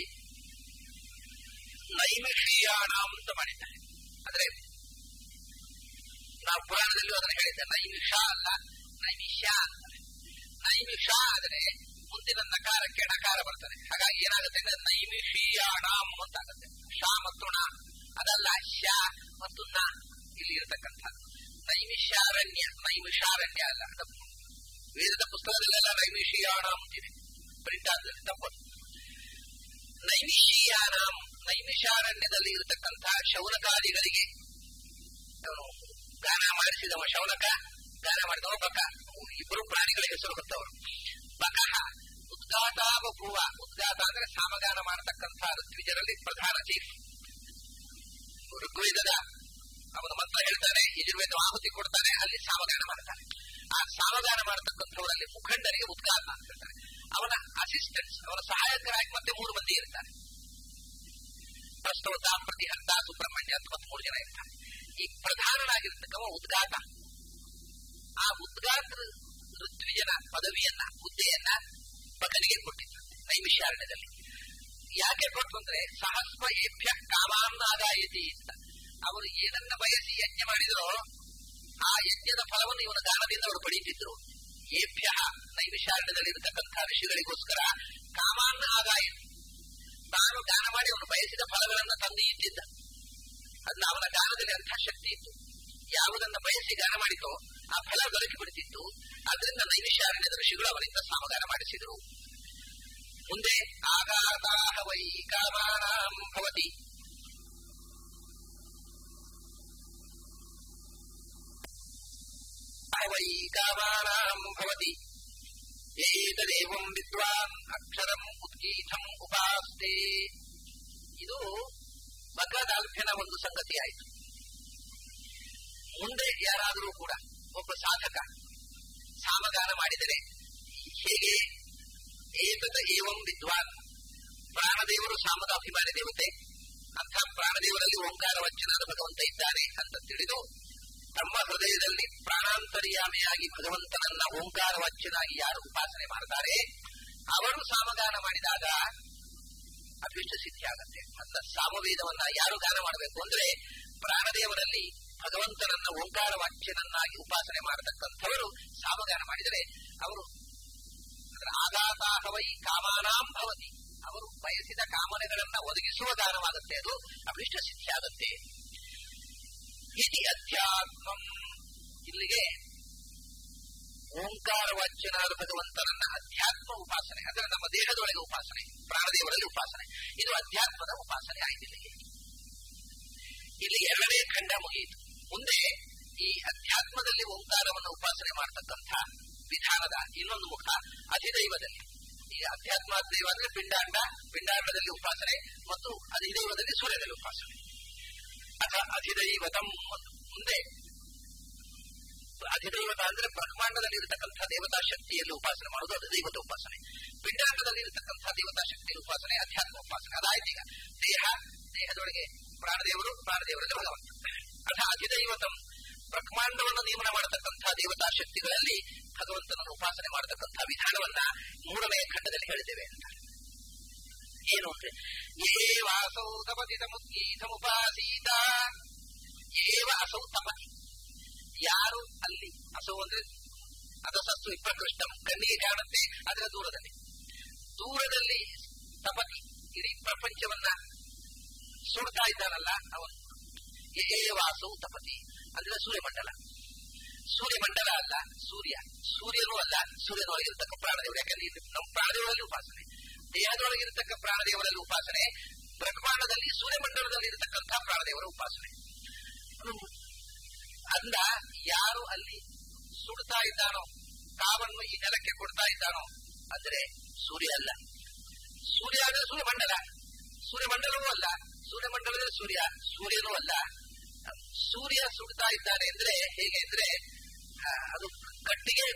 ನೈಮಿಷೀಯಾನಾಂ ಅಂತ ಮಾಡಿದ್ದಾರೆ ಅಂದ್ರೆ ನಾವು ಪುರಾಣದಲ್ಲೂ ಅದನ್ನು ಹೇಳಿದ್ದೆ ನೈಮಿಷ ಅಲ್ಲ ನೈಮಿಷ ಅಂತಾರೆ ನೈಮಿಷ ಆದರೆ ಮುಂದಿನ ನಕಾರಕ್ಕೆ ನಕಾರ ಬರ್ತದೆ ಹಾಗಾಗಿ ಏನಾಗುತ್ತೆ ಅಂದ್ರೆ ನೈಮಿಷೀಯಾಣಾಂ ಅಂತಾಗುತ್ತೆ ಶ ಮತ್ತು ಣ ಅದಲ್ಲ ಶ ಮತ್ತು ನ ಇಲ್ಲಿ ಇರತಕ್ಕಂಥದ್ದು ನೈಮಿಷಾರಣ್ಯ ನೈಮಿಷಾರಣ್ಯ ಅಲ್ಲ ಅದು ವೇದದ ಪುಸ್ತಕದಲ್ಲೆಲ್ಲ ನೈಮಿಷೀಯಾಣಾಂ ಅಂತಿದೆ ಪ್ರಿಂಟ್ ಆದ್ರೆ ತಪ್ಪು ನೈಮಿಷೀಯಾನಾಂ ನೈಮಿಷಾರಣ್ಯದಲ್ಲಿ ಇರತಕ್ಕಂಥ ಶೌನಕಾದಿಗಳಿಗೆ ಅವನು ಗಾನ ಮಾಡಿಸಿದವ ಶೌನಕ ಗಾನ ಮಾಡಿದವ ಬಕ ಇಬ್ಬರು ಪ್ರಾಣಿಗಳ ಹೆಸರು ಗೊತ್ತವರು ಬಕಃ ಉದ್ಗಾತಾವಭುವ ಉದ್ಗಾತ ಅಂದ್ರೆ ಸಾಮಗಾನ ಮಾಡತಕ್ಕಂಥ ಋತ್ವಿಜರಲ್ಲಿ ಪ್ರಧಾನ ಚೀಫ್ ಋಗ್ವೇದದ ಅವನ ಮಂತ್ರ ಹೇಳ್ತಾನೆ ಯಜುರ್ವೇದ ಆಹುತಿ ಕೊಡ್ತಾನೆ ಅಲ್ಲಿ ಸಾಮಗಾನ ಮಾಡ್ತಾನೆ ಆ ಸಾಮಗಾನ ಮಾಡತಕ್ಕಂಥವರಲ್ಲಿ ಮುಖಂಡರಿಗೆ ಉದ್ಗಾತ ಅಂತ ಹೇಳ್ತಾರೆ ಅವನ ಅಸಿಸ್ಟೆಂಟ್ಸ್ ಅವನ ಸಹಾಯಕರಾಗಿ ಮತ್ತೆ ಮೂರು ಮಂದಿ ಇರ್ತಾರೆ ಪ್ರಸ್ತೋತ ಪ್ರತಿಹಂತ ಸುಬ್ರಹ್ಮಣ್ಯ ಅಂತ ಮತ್ತೆ ಮೂರು ಜನ ಇರ್ತಾರೆ ಈ ಪ್ರಧಾನನಾಗಿರ್ತಕ್ಕವ ಉದ್ಗಾತ ಆ ಉದ್ಗಾತ ಋತ್ವಿಜನ ಪದವಿಯನ್ನ ಹುದ್ದೆಯನ್ನ ಬಕನಿಗೆ ಕೊಟ್ಟಿದ್ರು ನೈಮಿಷಾರಣ್ಯದಲ್ಲಿ ಯಾಕೆ ಕೊಟ್ಟು ಅಂದ್ರೆ ಸಹಸ್ವ ಏಭ್ಯ ಕಾಮಾನ್ನಾಗಾಯತಿ ಅಂತ ಅವರು ಏನನ್ನ ಬಯಸಿ ಯಜ್ಞ ಮಾಡಿದರೋ ಆ ಯಜ್ಞದ ಫಲವನ್ನು ಇವನ ದಾನದಿಂದ ಅವರು ಪಡೆಯುತ್ತಿದ್ರು ಏಭ್ಯ ನೈಮಿಷಾರಣ್ಯದಲ್ಲಿ ಇರತಕ್ಕಂಥ ಋಷಿಗಳಿಗೋಸ್ಕರ ಕಾಮಾನ್ನ ಆಗಾಯತಿ ತಾನು ದಾನ ಮಾಡಿ ಅವನು ಬಯಸಿದ ಫಲಗಳನ್ನು ತಂದು ಇಟ್ಟಿದ್ದ ಅದನ್ನ ಅವನ ಗಾನದಲ್ಲಿ ಅಂಥ ಶಕ್ತಿ ಇತ್ತು ಯಾವುದನ್ನ ಬಯಸಿ ಗಾನ ಮಾಡಿತೋ ಆ ಫಲ ದೊರಕಿ ಬಿಡುತ್ತಿತ್ತು ಅದರಿಂದ ನೈಮಿಷಾರಣ್ಯದ ಋಷಿಗಳು ಅವರಿಂದ ಸಾಮಗಾನ ಮಾಡಿಸಿದರು ಮುಂದೆ ಆಗಾತಾಹ ವೈ ಕಾಮಾನಾಂ ಭವತಿ ವೈ ಕಾಮಾನಾಂ ಭವತಿ ಏತದೇವಂ ವಿದ್ವಾನ್ ಅಕ್ಷರಂ ಉದ್ಗೀತಂ ಉಪಾಸ್ತೆ ಇದು ಬಕದಾಲ್ಫ್ಯನ ಒಂದು ಸಂಗತಿ ಆಯಿತು ಮುಂದೆ ಯಾರಾದರೂ ಕೂಡ ಒಬ್ಬ ಸಾಧಕ ಸಾಮಗಾನ ಮಾಡಿದರೆ ಹೇಗೆ ಏತದ ಏವಂ ವಿದ್ವಾನ್ ಪ್ರಾಣದೇವರು ಸಾಮದ ಅಭಿಮಾನಿ ದೇವತೆ ಅಂಥ ಪ್ರಾಣದೇವರಲ್ಲಿ ಓಂಕಾರ ವಚನಾದ ಭಗವಂತ ಇದ್ದಾನೆ ಅಂತ ತಿಳಿದು ತಮ್ಮ ಹೃದಯದಲ್ಲಿ ಪ್ರಾಣಾಂತರ್ಯಾಮಿಯಾಗಿ ಭಗವಂತನನ್ನ ಓಂಕಾರ ವಚನಾಗಿ ಯಾರು ಉಪಾಸನೆ ಮಾಡ್ತಾರೆ ಅವರು ಸಾಮಗಾನ ಮಾಡಿದಾಗ ಅದೃಷ್ಟ ಸಿದ್ಧಿ ಆಗತ್ತೆ ಅಂತ ಸಾಮವೇದವನ್ನ ಯಾರು ಗಾನ ಮಾಡಬೇಕು ಅಂದ್ರೆ ಪ್ರಾಣದೇವರಲ್ಲಿ ಭಗವಂತನನ್ನ ಓಂಕಾರ ವಾಚ್ಯನನ್ನಾಗಿ ಉಪಾಸನೆ ಮಾಡತಕ್ಕಂಥವರು ಸಾಮಗಾನ ಮಾಡಿದರೆ ಅವರು ಆಘಾತಾಹವೈ ಕಾಮಾನಾಂ ಭವತಿ ಅವರು ಬಯಸಿದ ಕಾಮನೆಗಳನ್ನ ಒದಗಿಸುವ ಗಾನವಾಗುತ್ತೆ ಅದು ಅಭಿಷ್ಟ ಸಿದ್ಧಿ ಆಗುತ್ತೆ ಇತಿ ಅಧ್ಯಾತ್ಮಂ ಇಲ್ಲಿಗೆ ಓಂಕಾರ ವಾಚ್ಯನಾದ ಭಗವಂತನನ್ನ ಅಧ್ಯಾತ್ಮ ಉಪಾಸನೆ ಅಂದ್ರೆ ನಮ್ಮ ದೇಹದೊಳಗೆ ಉಪಾಸನೆ ಪ್ರಾಣದೇವರಲ್ಲಿ ಉಪಾಸನೆ ಇದು ಅಧ್ಯಾತ್ಮದ ಉಪಾಸನೆ ಆಯ್ತು ಇಲ್ಲಿಗೆ ಇಲ್ಲಿ ಎರಡನೇ ಖಂಡ ಮುಗಿಯಿತು ಮುಂದೆ ಈ ಅಧ್ಯಾತ್ಮದಲ್ಲಿ ಓಂಕಾರವನ್ನು ಉಪಾಸನೆ ಮಾಡತಕ್ಕಂಥ ವಿಧಾನದ ಇನ್ನೊಂದು ಮುಖ ಅಧಿದೈವದಲ್ಲಿ ಈ ಅಧ್ಯಾತ್ಮ ದೈವ ಅಂದ್ರೆ ಪಿಂಡಾಂಡ ಪಿಂಡಾಂಡದಲ್ಲಿ ಉಪಾಸನೆ ಮತ್ತು ಅಧಿದೈವದಲ್ಲಿ ಸೂರ್ಯದಲ್ಲಿ ಉಪಾಸನೆ ಅಥ ಅಧಿದೈವತಂ ಮುಂದೆ ಅಧಿದೈವತ ಅಂದ್ರೆ ಬ್ರಹ್ಮಾಂಡದಲ್ಲಿ ಇರತಕ್ಕಂಥ ದೇವತಾ ಶಕ್ತಿಯಲ್ಲಿ ಉಪಾಸನೆ ಮಾಡೋದು ಅಧಿದೈವತ ಉಪಾಸನೆ ಪಿಂಡಾಂಡದಲ್ಲಿ ಇರತಕ್ಕಂಥ ದೇವತಾ ಶಕ್ತಿಯ ಉಪಾಸನೆ ಅಧ್ಯಾತ್ಮ ಉಪಾಸನೆ ಅದಾಯ್ತು ಈಗ ದೇಹ ದೇಹದೊಳಗೆ ಪ್ರಾಣದೇವರು ಪ್ರಾಣದೇವರಲ್ಲಿ ಭಗವಂತ ಅಥ ಅಧಿದೈವತಂ ಬ್ರಹ್ಮಾಂಡವನ್ನು ನಿಯಮನ ಮಾಡತಕ್ಕಂಥ ದೇವತಾ ಶಕ್ತಿಗಳಲ್ಲಿ ಭಗವಂತನನ್ನು ಉಪಾಸನೆ ಮಾಡತಕ್ಕಂಥ ವಿಧಾನವನ್ನ ಮೂರನೆಯ ಖಂಡದಲ್ಲಿ ಹೇಳಿದ್ದೇವೆ ಅಂತ ಏನು ಅಂದ್ರೆ ಏವ ಅಸೌ ತಪತಿ ತಮುದ್ಗೀತಮುಪಾಸೀತ ಏವ ಅಸೌ ತಪತಿ ಯಾರು ಅಲ್ಲಿ ಅಸೌ ಅಂದ್ರೆ ಅದಸಸ್ತು ವಿಪ್ರಕೃಷ್ಟಂ ಕಣ್ಣಿಗೆ ಕಾಣುತ್ತೆ ಅದರ ದೂರದಲ್ಲಿ ದೂರದಲ್ಲಿ ತಪತಿ ಇಡೀ ಪ್ರಪಂಚವನ್ನ ಸುಡ್ತಾ ಇದ್ದಾನಲ್ಲ ಅವನು ಏವಾಸೌ ತಪತಿ ಅಂದ್ರೆ ಸೂರ್ಯಮಂಡಲ ಸೂರ್ಯಮಂಡಲ ಅಲ್ಲ ಸೂರ್ಯ ಸೂರ್ಯನೂ ಅಲ್ಲ ಸೂರ್ಯನೊಳಗಿರ್ತಕ್ಕ ಪ್ರಾಣದೇವರು ಯಾಕಂದ್ರೆ ನಮ್ಮ ಪ್ರಾಣದೇವರಲ್ಲಿ ಉಪಾಸನೆ ದೇಹದೊಳಗಿರ್ತಕ್ಕ ಪ್ರಾಣದೇವರಲ್ಲಿ ಉಪಾಸನೆ ಬ್ರಹ್ಮಾಂಡದಲ್ಲಿ ಸೂರ್ಯಮಂಡಲದಲ್ಲಿ ಇರತಕ್ಕಂಥ ಪ್ರಾಣದೇವರ ಉಪಾಸನೆ ಅಂದ ಯಾರು ಅಲ್ಲಿ ಸುಡ್ತಾ ಇದ್ದಾನೋ ಕಾವನ್ನು ಈ ನೆಲಕ್ಕೆ ಕೊಡ್ತಾ ಇದ್ದಾನೋ ಅಂದ್ರೆ ಸೂರ್ಯ ಅಲ್ಲ ಸೂರ್ಯ ಅಂದ್ರೆ ಸೂರ್ಯಮಂಡಲ ಸೂರ್ಯಮಂಡಲವೂ ಅಲ್ಲ ಸೂರ್ಯಮಂಡಲವೇ ಸೂರ್ಯ ಸೂರ್ಯನೂ ಅಲ್ಲ ಸೂರ್ಯ ಸುಡ್ತಾ ಇದ್ದಾನೆ ಅಂದ್ರೆ ಹೇಗೆ ಅಂದ್ರೆ ಆ, ಅದು ಕಟ್ಟಿಗೆ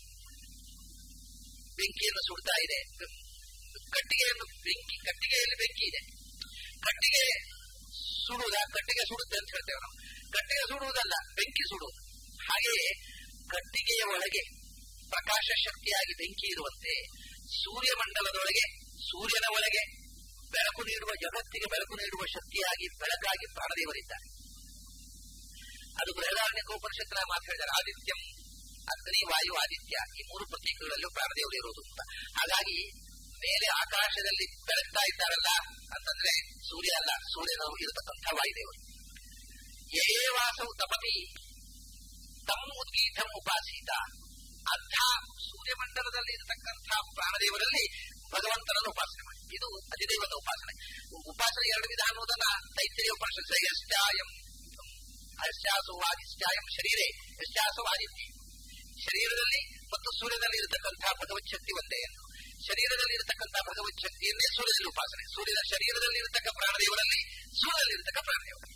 ಬೆಂಕಿಯನ್ನು ಸುಡ್ತಾ ಇದೆ ಕಟ್ಟಿಗೆಯನ್ನು ಬೆಂಕಿ ಕಟ್ಟಿಗೆಯಲ್ಲಿ ಬೆಂಕಿ ಇದೆ ಕಟ್ಟಿಗೆ ಸುಡುವುದ ಕಟ್ಟಿಗೆ ಸುಡುತ್ತೆ ಅಂತ ಹೇಳ್ತೇವೆ ನಾವು ಕಟ್ಟಿಗೆ ಸುಡುವುದಲ್ಲ ಬೆಂಕಿ ಸುಡುವುದು ಹಾಗೆಯೇ ಕಟ್ಟಿಗೆಯ ಒಳಗೆ ಪ್ರಕಾಶ ಶಕ್ತಿಯಾಗಿ ಬೆಂಕಿ ಇರುವಂತೆ ಸೂರ್ಯಮಂಡಲದೊಳಗೆ ಸೂರ್ಯನ ಒಳಗೆ ಬೆಳಕು ನೀಡುವ ಜಗತ್ತಿಗೆ ಬೆಳಕು ನೀಡುವ ಶಕ್ತಿಯಾಗಿ ಬೆಳಕಾಗಿ ಪ್ರಾಣದೇವರಿದ್ದಾರೆ ಅದು ಬೃಹದಾರಣ್ಯಕೋಪನಿಷತ್ತಿನ ಮಾತು ಹೇಳಿದ್ದಾರೆ ಆದಿತ್ಯಂ ಅಗ್ನಿ ವಾಯು ಆದಿತ್ಯ ಈ ಮೂರು ಪ್ರತೀಕಗಳಲ್ಲೂ ಪ್ರಾಣದೇವರು ಇರುವುದು ಅಂತ ಹಾಗಾಗಿ ಮೇಲೆ ಆಕಾಶದಲ್ಲಿ ಬೆಳಗ್ತಾ ಇದ್ದಾರಲ್ಲ ಅಂತಂದ್ರೆ ಸೂರ್ಯ ಅಲ್ಲ ಸೂರ್ಯನವರು ಇರತಕ್ಕಂಥ ವಾಯುದೇವರು ಯೇ ವಾಸವು ತಪತಿ ತಮ್ಮ ಉದ್ಗೀತಂ ಉಪಾಸೀತ ಅಂಥ ಸೂರ್ಯಮಂಡಲದಲ್ಲಿ ಇರತಕ್ಕಂಥ ಪ್ರಾಣದೇವರಲ್ಲಿ ಭಗವಂತನನ್ನು ಉಪಾಸನೆ ಮಾಡಿ ಇದು ಅಧಿದೇವನ ಉಪಾಸನೆ ಉಪಾಸನೆ ಎರಡು ವಿಧ ಅನ್ನೋದನ್ನ ತೈತ್ರಿಯ ಉಪನಿಷತ್ ಯಶ್ಚಾಯಂ ಅಶ್ಚಾಸು ಆದಿಶ್ಚಾಯಂ ಶರೀರೇ ಯಶ್ಚಾಸು ಆದಿತ್ಯ ಶರೀರದಲ್ಲಿ ಮತ್ತು ಸೂರ್ಯನಲ್ಲಿ ಇರತಕ್ಕಂಥ ಭಗವತ್ ಶಕ್ತಿ ಒಂದೇ ಎಂದು ಶರೀರದಲ್ಲಿ ಇರತಕ್ಕಂಥ ಭಗವತ್ ಶಕ್ತಿಯನ್ನೇ ಸೂರ್ಯದಲ್ಲಿ ಉಪಾಸನೆ ಸೂರ್ಯನ ಶರೀರದಲ್ಲಿ ಇರತಕ್ಕ ಪ್ರಾಣದೇವರಲ್ಲಿ ಸೂರ್ಯದಲ್ಲಿ ಇರತಕ್ಕ ಪ್ರಾಣದೇವರಲ್ಲಿ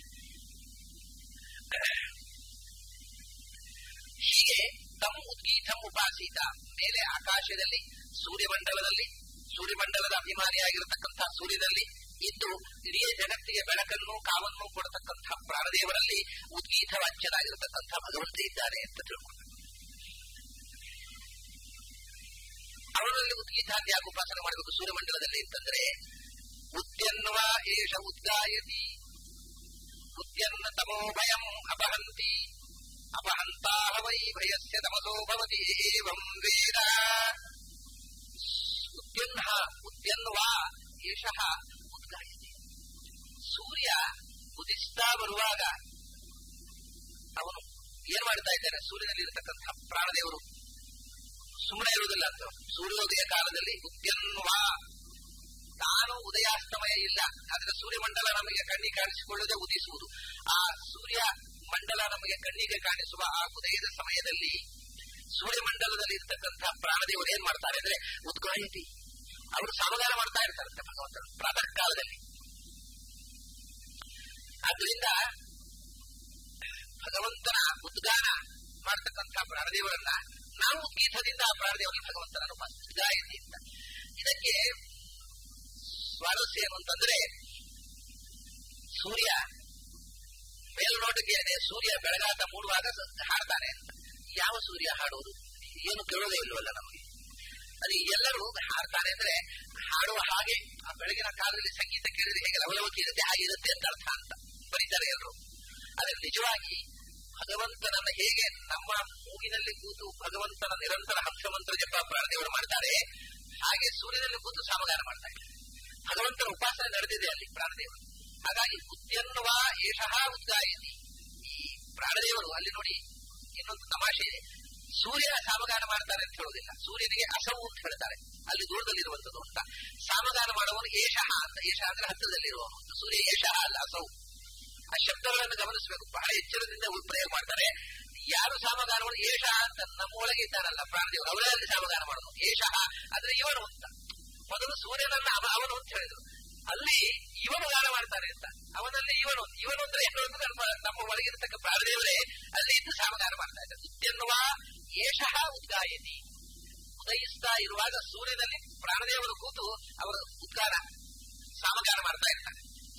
ಹೀಗೆ ತಮ್ಮ ಉದ್ಗೀತಂ ಉಪಾಸೀತ ಮೇಲೆ ಆಕಾಶದಲ್ಲಿ ಸೂರ್ಯಮಂಡಲದಲ್ಲಿ ಸೂರ್ಯಮಂಡಲದ ಅಭಿಮಾನಿಯಾಗಿರತಕ್ಕಂಥ ಸೂರ್ಯನಲ್ಲಿ ಇದ್ದು ಇಡೀ ಜಗತ್ತಿಗೆ ಬೆಳಕನ್ನು ಕಾವನ್ನು ಕೊಡತಕ್ಕಂಥ ಪ್ರಾಣದೇವರಲ್ಲಿ ಉದ್ಗೀತ ವಾಚ್ಯನಾಗಿರತಕ್ಕಂಥ ಭಗವಂತ ಇದ್ದಾನೆ ಅಂತ ತಿಳ್ಕೊಂಡು ಅವರಲ್ಲಿ ಉದ್ಗೀತಾಂತ ಯಾಕೆ ಉಪಾಸನೆ ಮಾಡಬೇಕು ಸೂರ್ಯಮಂಡಲದಲ್ಲಿ ಅಂತಂದ್ರೆ ಉದ್ಯನ್ವ ಏಷ ಉದ್ಗಾಯತಿ ಉದ್ಯನ್ನ ತಮೋ ಭಯಂ ಅಪಹಂತಿ ಅಪಹಂತಾಹ ವೈ ಭಯಸ್ಯ ತಮಸೋ ಭವತಿ ಏವಂ ವೇದ ಉದ್ಯನ್ನ ಉದ್ಯನ್ವಾ ಏಷಃ ಉದ್ಗಾಯತಿ ಸೂರ್ಯ ಉದಿಸ್ತಾ ಬರುವಾಗ ಅವನು ಏನ್ ಮಾಡ್ತಾ ಇದ್ದಾನೆ ಸೂರ್ಯನಲ್ಲಿ ಇರತಕ್ಕಂಥ ಪ್ರಾಣದೇವರು ಸುಮ್ಮನೆ ಇರುವುದಿಲ್ಲ ಅಂತ ಸೂರ್ಯೋದಯ ಕಾಲದಲ್ಲಿ ಉದ್ಯನ್ವಾ ತಾನು ಉದಯಾಸ್ತಮಯ ಇಲ್ಲ ಆದ್ರೆ ಸೂರ್ಯಮಂಡಲ ನಮಗೆ ಕಣ್ಣಿಗೆ ಕಾಣಿಸಿಕೊಳ್ಳದೆ ಉದಿಸುವುದು ಆ ಸೂರ್ಯ ಮಂಡಲ ನಮಗೆ ಕಣ್ಣಿಗೆ ಕಾಣಿಸುವ ಆ ಉದಯದ ಸಮಯದಲ್ಲಿ ಸೂರ್ಯಮಂಡಲದಲ್ಲಿ ಇರ್ತಕ್ಕಂಥ ಪ್ರಾಣದೇವರು ಏನ್ ಮಾಡ್ತಾರೆ ಅಂದ್ರೆ ಉದ್ಗಾಯತಿ ಅವರು ಸಮಾಧಾನ ಮಾಡ್ತಾ ಇರ್ತಾರಂತೆ ಭಗವಂತರು ಪ್ರಾತಃ ಕಾಲದಲ್ಲಿ ಆದ್ರಿಂದ ಭಗವಂತನ ಉದ್ಗಾನ ಮಾಡತಕ್ಕಂಥ ಪ್ರಾಣದೇವರನ್ನ ನಾವು ಉದ್ಗೀತದಿಂದ ಆ ಪ್ರಾಣದೇವರಲ್ಲಿ ಭಗವಂತನನ್ನು ಉದ್ಗಾಯತಿ ಅಂತ ಇದಕ್ಕೆ ಸ್ವಾರಸ್ಯ ಏನು ಅಂತಂದ್ರೆ ಸೂರ್ಯ ಮೇಲ್ನೋಟಕ್ಕೆ ಇದೆ ಸೂರ್ಯ ಬೆಳಗಾಟ ಮೂಡುವಾಗ ಹಾಡ್ತಾನೆ ಅಂತ ಯಾವ ಸೂರ್ಯ ಹಾಡುವುದು ಏನು ಕೇಳೋದೇ ಇಲ್ವಲ್ಲ ನಮಗೆ ಅದು ಎಲ್ಲರೂ ಹಾಡ್ತಾನೆ ಅಂದ್ರೆ ಹಾಡುವ ಹಾಗೆ ಆ ಬೆಳಗಿನ ಕಾಲದಲ್ಲಿ ಸಂಗೀತ ಕೇಳಿದ್ರೆ ಹೇಗೆ ಲವಲವಿಕೆ ಇರುತ್ತೆ ಹಾಗಿರುತ್ತೆ ಅಂತ ಅರ್ಥ ಅಂತ ಬರೀತಾರೆ ಎಲ್ಲರೂ ಆದ್ರೆ ನಿಜವಾಗಿ ಭಗವಂತನನ್ನ ಹೇಗೆ ನಮ್ಮ ಮೂಗಿನಲ್ಲಿ ಕೂತು ಭಗವಂತನ ನಿರಂತರ ಹಂಸಮಂತ್ರ ಜಪ ಪ್ರಾರ್ಥನೆಗಳು ಮಾಡ್ತಾರೆ ಹಾಗೆ ಸೂರ್ಯನಲ್ಲಿ ಕೂತು ಸಾಮಗಾನ ಮಾಡ್ತಾರೆ ಭಗವಂತನ ಉಪಾಸನೆ ನಡೆದಿದೆ ಅಲ್ಲಿ ಪ್ರಾಣದೇವರು ಹಾಗಾಗಿ ಉದ್ಯನ್ವ ಏಷಃ ಉದ್ಗಾಯತಿ ಈ ಪ್ರಾಣದೇವರು ಅಲ್ಲಿ ನೋಡಿ ಇನ್ನೊಂದು ತಮಾಷೆ ಇದೆ ಸೂರ್ಯ ಸಾಮಗಾನ ಮಾಡ್ತಾರೆ ಅಂತ ಹೇಳೋದಿಲ್ಲ ಸೂರ್ಯನಿಗೆ ಅಸವು ಅಂತ ಹೇಳ್ತಾರೆ ಅಲ್ಲಿ ದೂರದಲ್ಲಿರುವಂತದ್ದು ಅಂತ ಸಾಮಗಾನ ಮಾಡುವವನು ಏಷಃ ಅಂತ ಏಷ ಅಂದ್ರೆ ಹತ್ತಿರದಲ್ಲಿರುವವನು ಅಂತ ಸೂರ್ಯ ಏಷಃ ಅಲ್ಲ ಅಸವು ಆ ಶಬ್ದಗಳನ್ನು ಗಮನಿಸಬೇಕು ಬಹಳ ಎಚ್ಚರದಿಂದ ಪ್ರಯೋಗ ಮಾಡ್ತಾರೆ ಯಾರು ಸಾಮಗಾನವನ್ನು ಏಷ ಅಂತ ನಮ್ಮ ಒಳಗೆ ಇದ್ದಾನಲ್ಲ ಪ್ರಾಣದೇವರು ಅವರೇ ಅಲ್ಲಿ ಸಾಮಗಾನ ಮಾಡೋದು ಏಷಃ ಅಂದ್ರೆ ಇವನು ಅಂತ ಮೊದಲು ಸೂರ್ಯನನ್ನ ಅವ ಅವನು ಅಂತ ಹೇಳಿದ್ರು ಅಲ್ಲಿ ಇವನು ಗಾನ ಮಾಡ್ತಾನೆ ಅಂತ ಅವನಲ್ಲಿ ಇವನು ಇವನು ಅಂದ್ರೆ ಏನು ಅಂದ್ರೆ ನಮ್ಮ ನಮ್ಮ ಒಳಗಿರತಕ್ಕ ಪ್ರಾಣದೇವರೇ ಅಲ್ಲಿ ಇದ್ದು ಸಾಮಗಾನ ಮಾಡ್ತಾ ಇದ್ದಾರೆ ಎನ್ನುವ ಏಷಃ ಉದ್ಗಾಯತಿ ಉದಯಿಸ್ತಾ ಇರುವಾಗ ಸೂರ್ಯನಲ್ಲಿ ಪ್ರಾಣದೇವರು ಕೂತು ಅವರ ಉದ್ಗಾನ ಸಾಮಗಾನ ಮಾಡ್ತಾ ಇರ್ತಾರೆ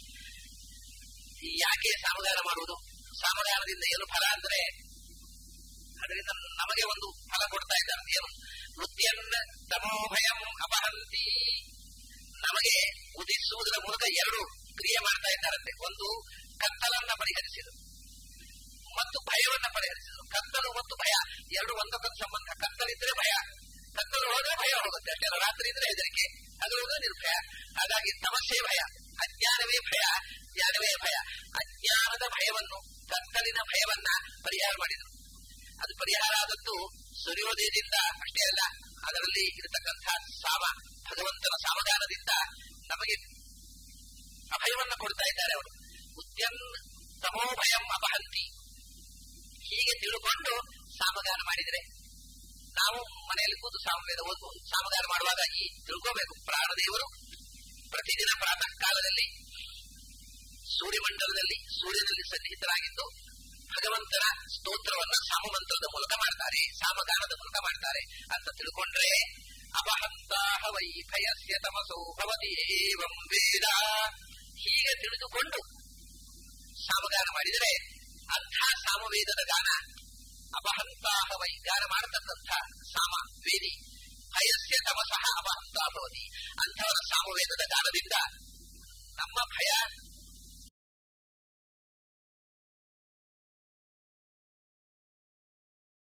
ಯಾಕೆ ಸಾಮಗಾನ ಮಾಡುವುದು ಸಾಮಗಾನದಿಂದ ಏನು ಫಲ ಅಂದ್ರೆ ಅದರಿಂದ ನಮಗೆ ಒಂದು ಫಲ ಕೊಡ್ತಾ ಇದ್ದಾರೆ ಏನು ಉದ್ಯನ್ನ ತಮೋಭಯಂ ಅಪಹಂತಿ ನಮಗೆ ಉದಿಸುವುದರ ಮೂಲಕ ಎರಡು ಕ್ರಿಯೆ ಮಾಡ್ತಾ ಇದ್ದಾರಂತೆ ಒಂದು ಕತ್ತಲನ್ನ ಪರಿಹರಿಸಿದರು ಮತ್ತು ಭಯವನ್ನ ಪರಿಹರಿಸಿದರು ಕತ್ತಲು ಮತ್ತು ಭಯ ಎರಡು ಒಂದಕ್ಕೊಂದು ಸಂಬಂಧ ಕತ್ತಲಿದ್ರೆ ಭಯ ಕತ್ತಲು ಹೋದ್ರೆ ಭಯ ಹೋಗುತ್ತೆ ಅಷ್ಟೇ ರಾತ್ರಿ ಇದ್ರೆ ಹೆದರಿಕೆ ಹಗಲು ನಿರ್ಭಯ ಹಾಗಾಗಿ ತಮಸ್ಸೆ ಭಯ ಅಜ್ಞಾನವೇ ಭಯ ಜ್ಞಾನವೇ ಭಯ ಅಜ್ಞಾನದ ಭಯವನ್ನು ಕತ್ತಲಿನ ಭಯವನ್ನ ಪರಿಹಾರ ಮಾಡಿದರು ಅದು ಪರಿಹಾರ ಆದದ್ದು ಸೂರ್ಯೋದಯದಿಂದ ಅಷ್ಟೇ ಅಲ್ಲ ಅದರಲ್ಲಿ ಇರತಕ್ಕಂಥ ಸಾಮ ಭಗವಂತನ ಸಾಮಧಾನದಿಂದ ನಮಗೆ ಅಭಯವನ್ನ ಕೊಡ್ತಾ ಇದ್ದಾರೆ ಅವರು ಉದ್ಯನ್ ತಮೋ ಭಯಂ ಅಪಹಂತಿ ಹೀಗೆ ತಿಳ್ಕೊಂಡು ಸಾಮಗಾನ ಮಾಡಿದರೆ ನಾವು ಮನೆಯಲ್ಲಿ ಕೂತು ಸಾಮವೇದ ಓದ್ಬೋದು ಸಾಮಗಾನ ಮಾಡುವಾಗ ಈ ತಿಳ್ಕೋಬೇಕು ಪ್ರಾಣದೇವರು ಪ್ರತಿದಿನ ಪ್ರಾತಃ ಕಾಲದಲ್ಲಿ ಸೂರ್ಯಮಂಡಲದಲ್ಲಿ ಸೂರ್ಯನಲ್ಲಿ ಸನ್ನಿಹಿತರಾಗಿದ್ದು ಭಗವಂತನ ಸ್ತೋತ್ರವನ್ನ ಸಾಮಮಂತ್ರದ ಮೂಲಕ ಮಾಡ್ತಾರೆ ಸಾಮಗಾನದ ಮೂಲಕ ಮಾಡ್ತಾರೆ ಅಂತ ತಿಳ್ಕೊಂಡ್ರೆ ಅಪಹಂತಾಹ ವೈ ಭಯಸ್ಯ ತಮಸೋ ಭವತಿ ಏವಂ ವೇದ ಹೀಗೆ ತಿಳಿದುಕೊಂಡು ಸಾಮಗಾನ ಮಾಡಿದರೆ ಅಂಥ ಸಾಮವೇದದ ಗಾನ ಅಪಹಂತಾಹ ವೈ ಗಾನ ಮಾಡತಕ್ಕಂಥ ಸಾಮ ವೇದಿ ಭಯಸ್ಯ ತಮಸಃ ಅಪಹಂತ ಭವತಿ ಅಂಥವರ ಸಾಮವೇದದ ಗಾನದಿಂದ ನಮ್ಮ ಭಯ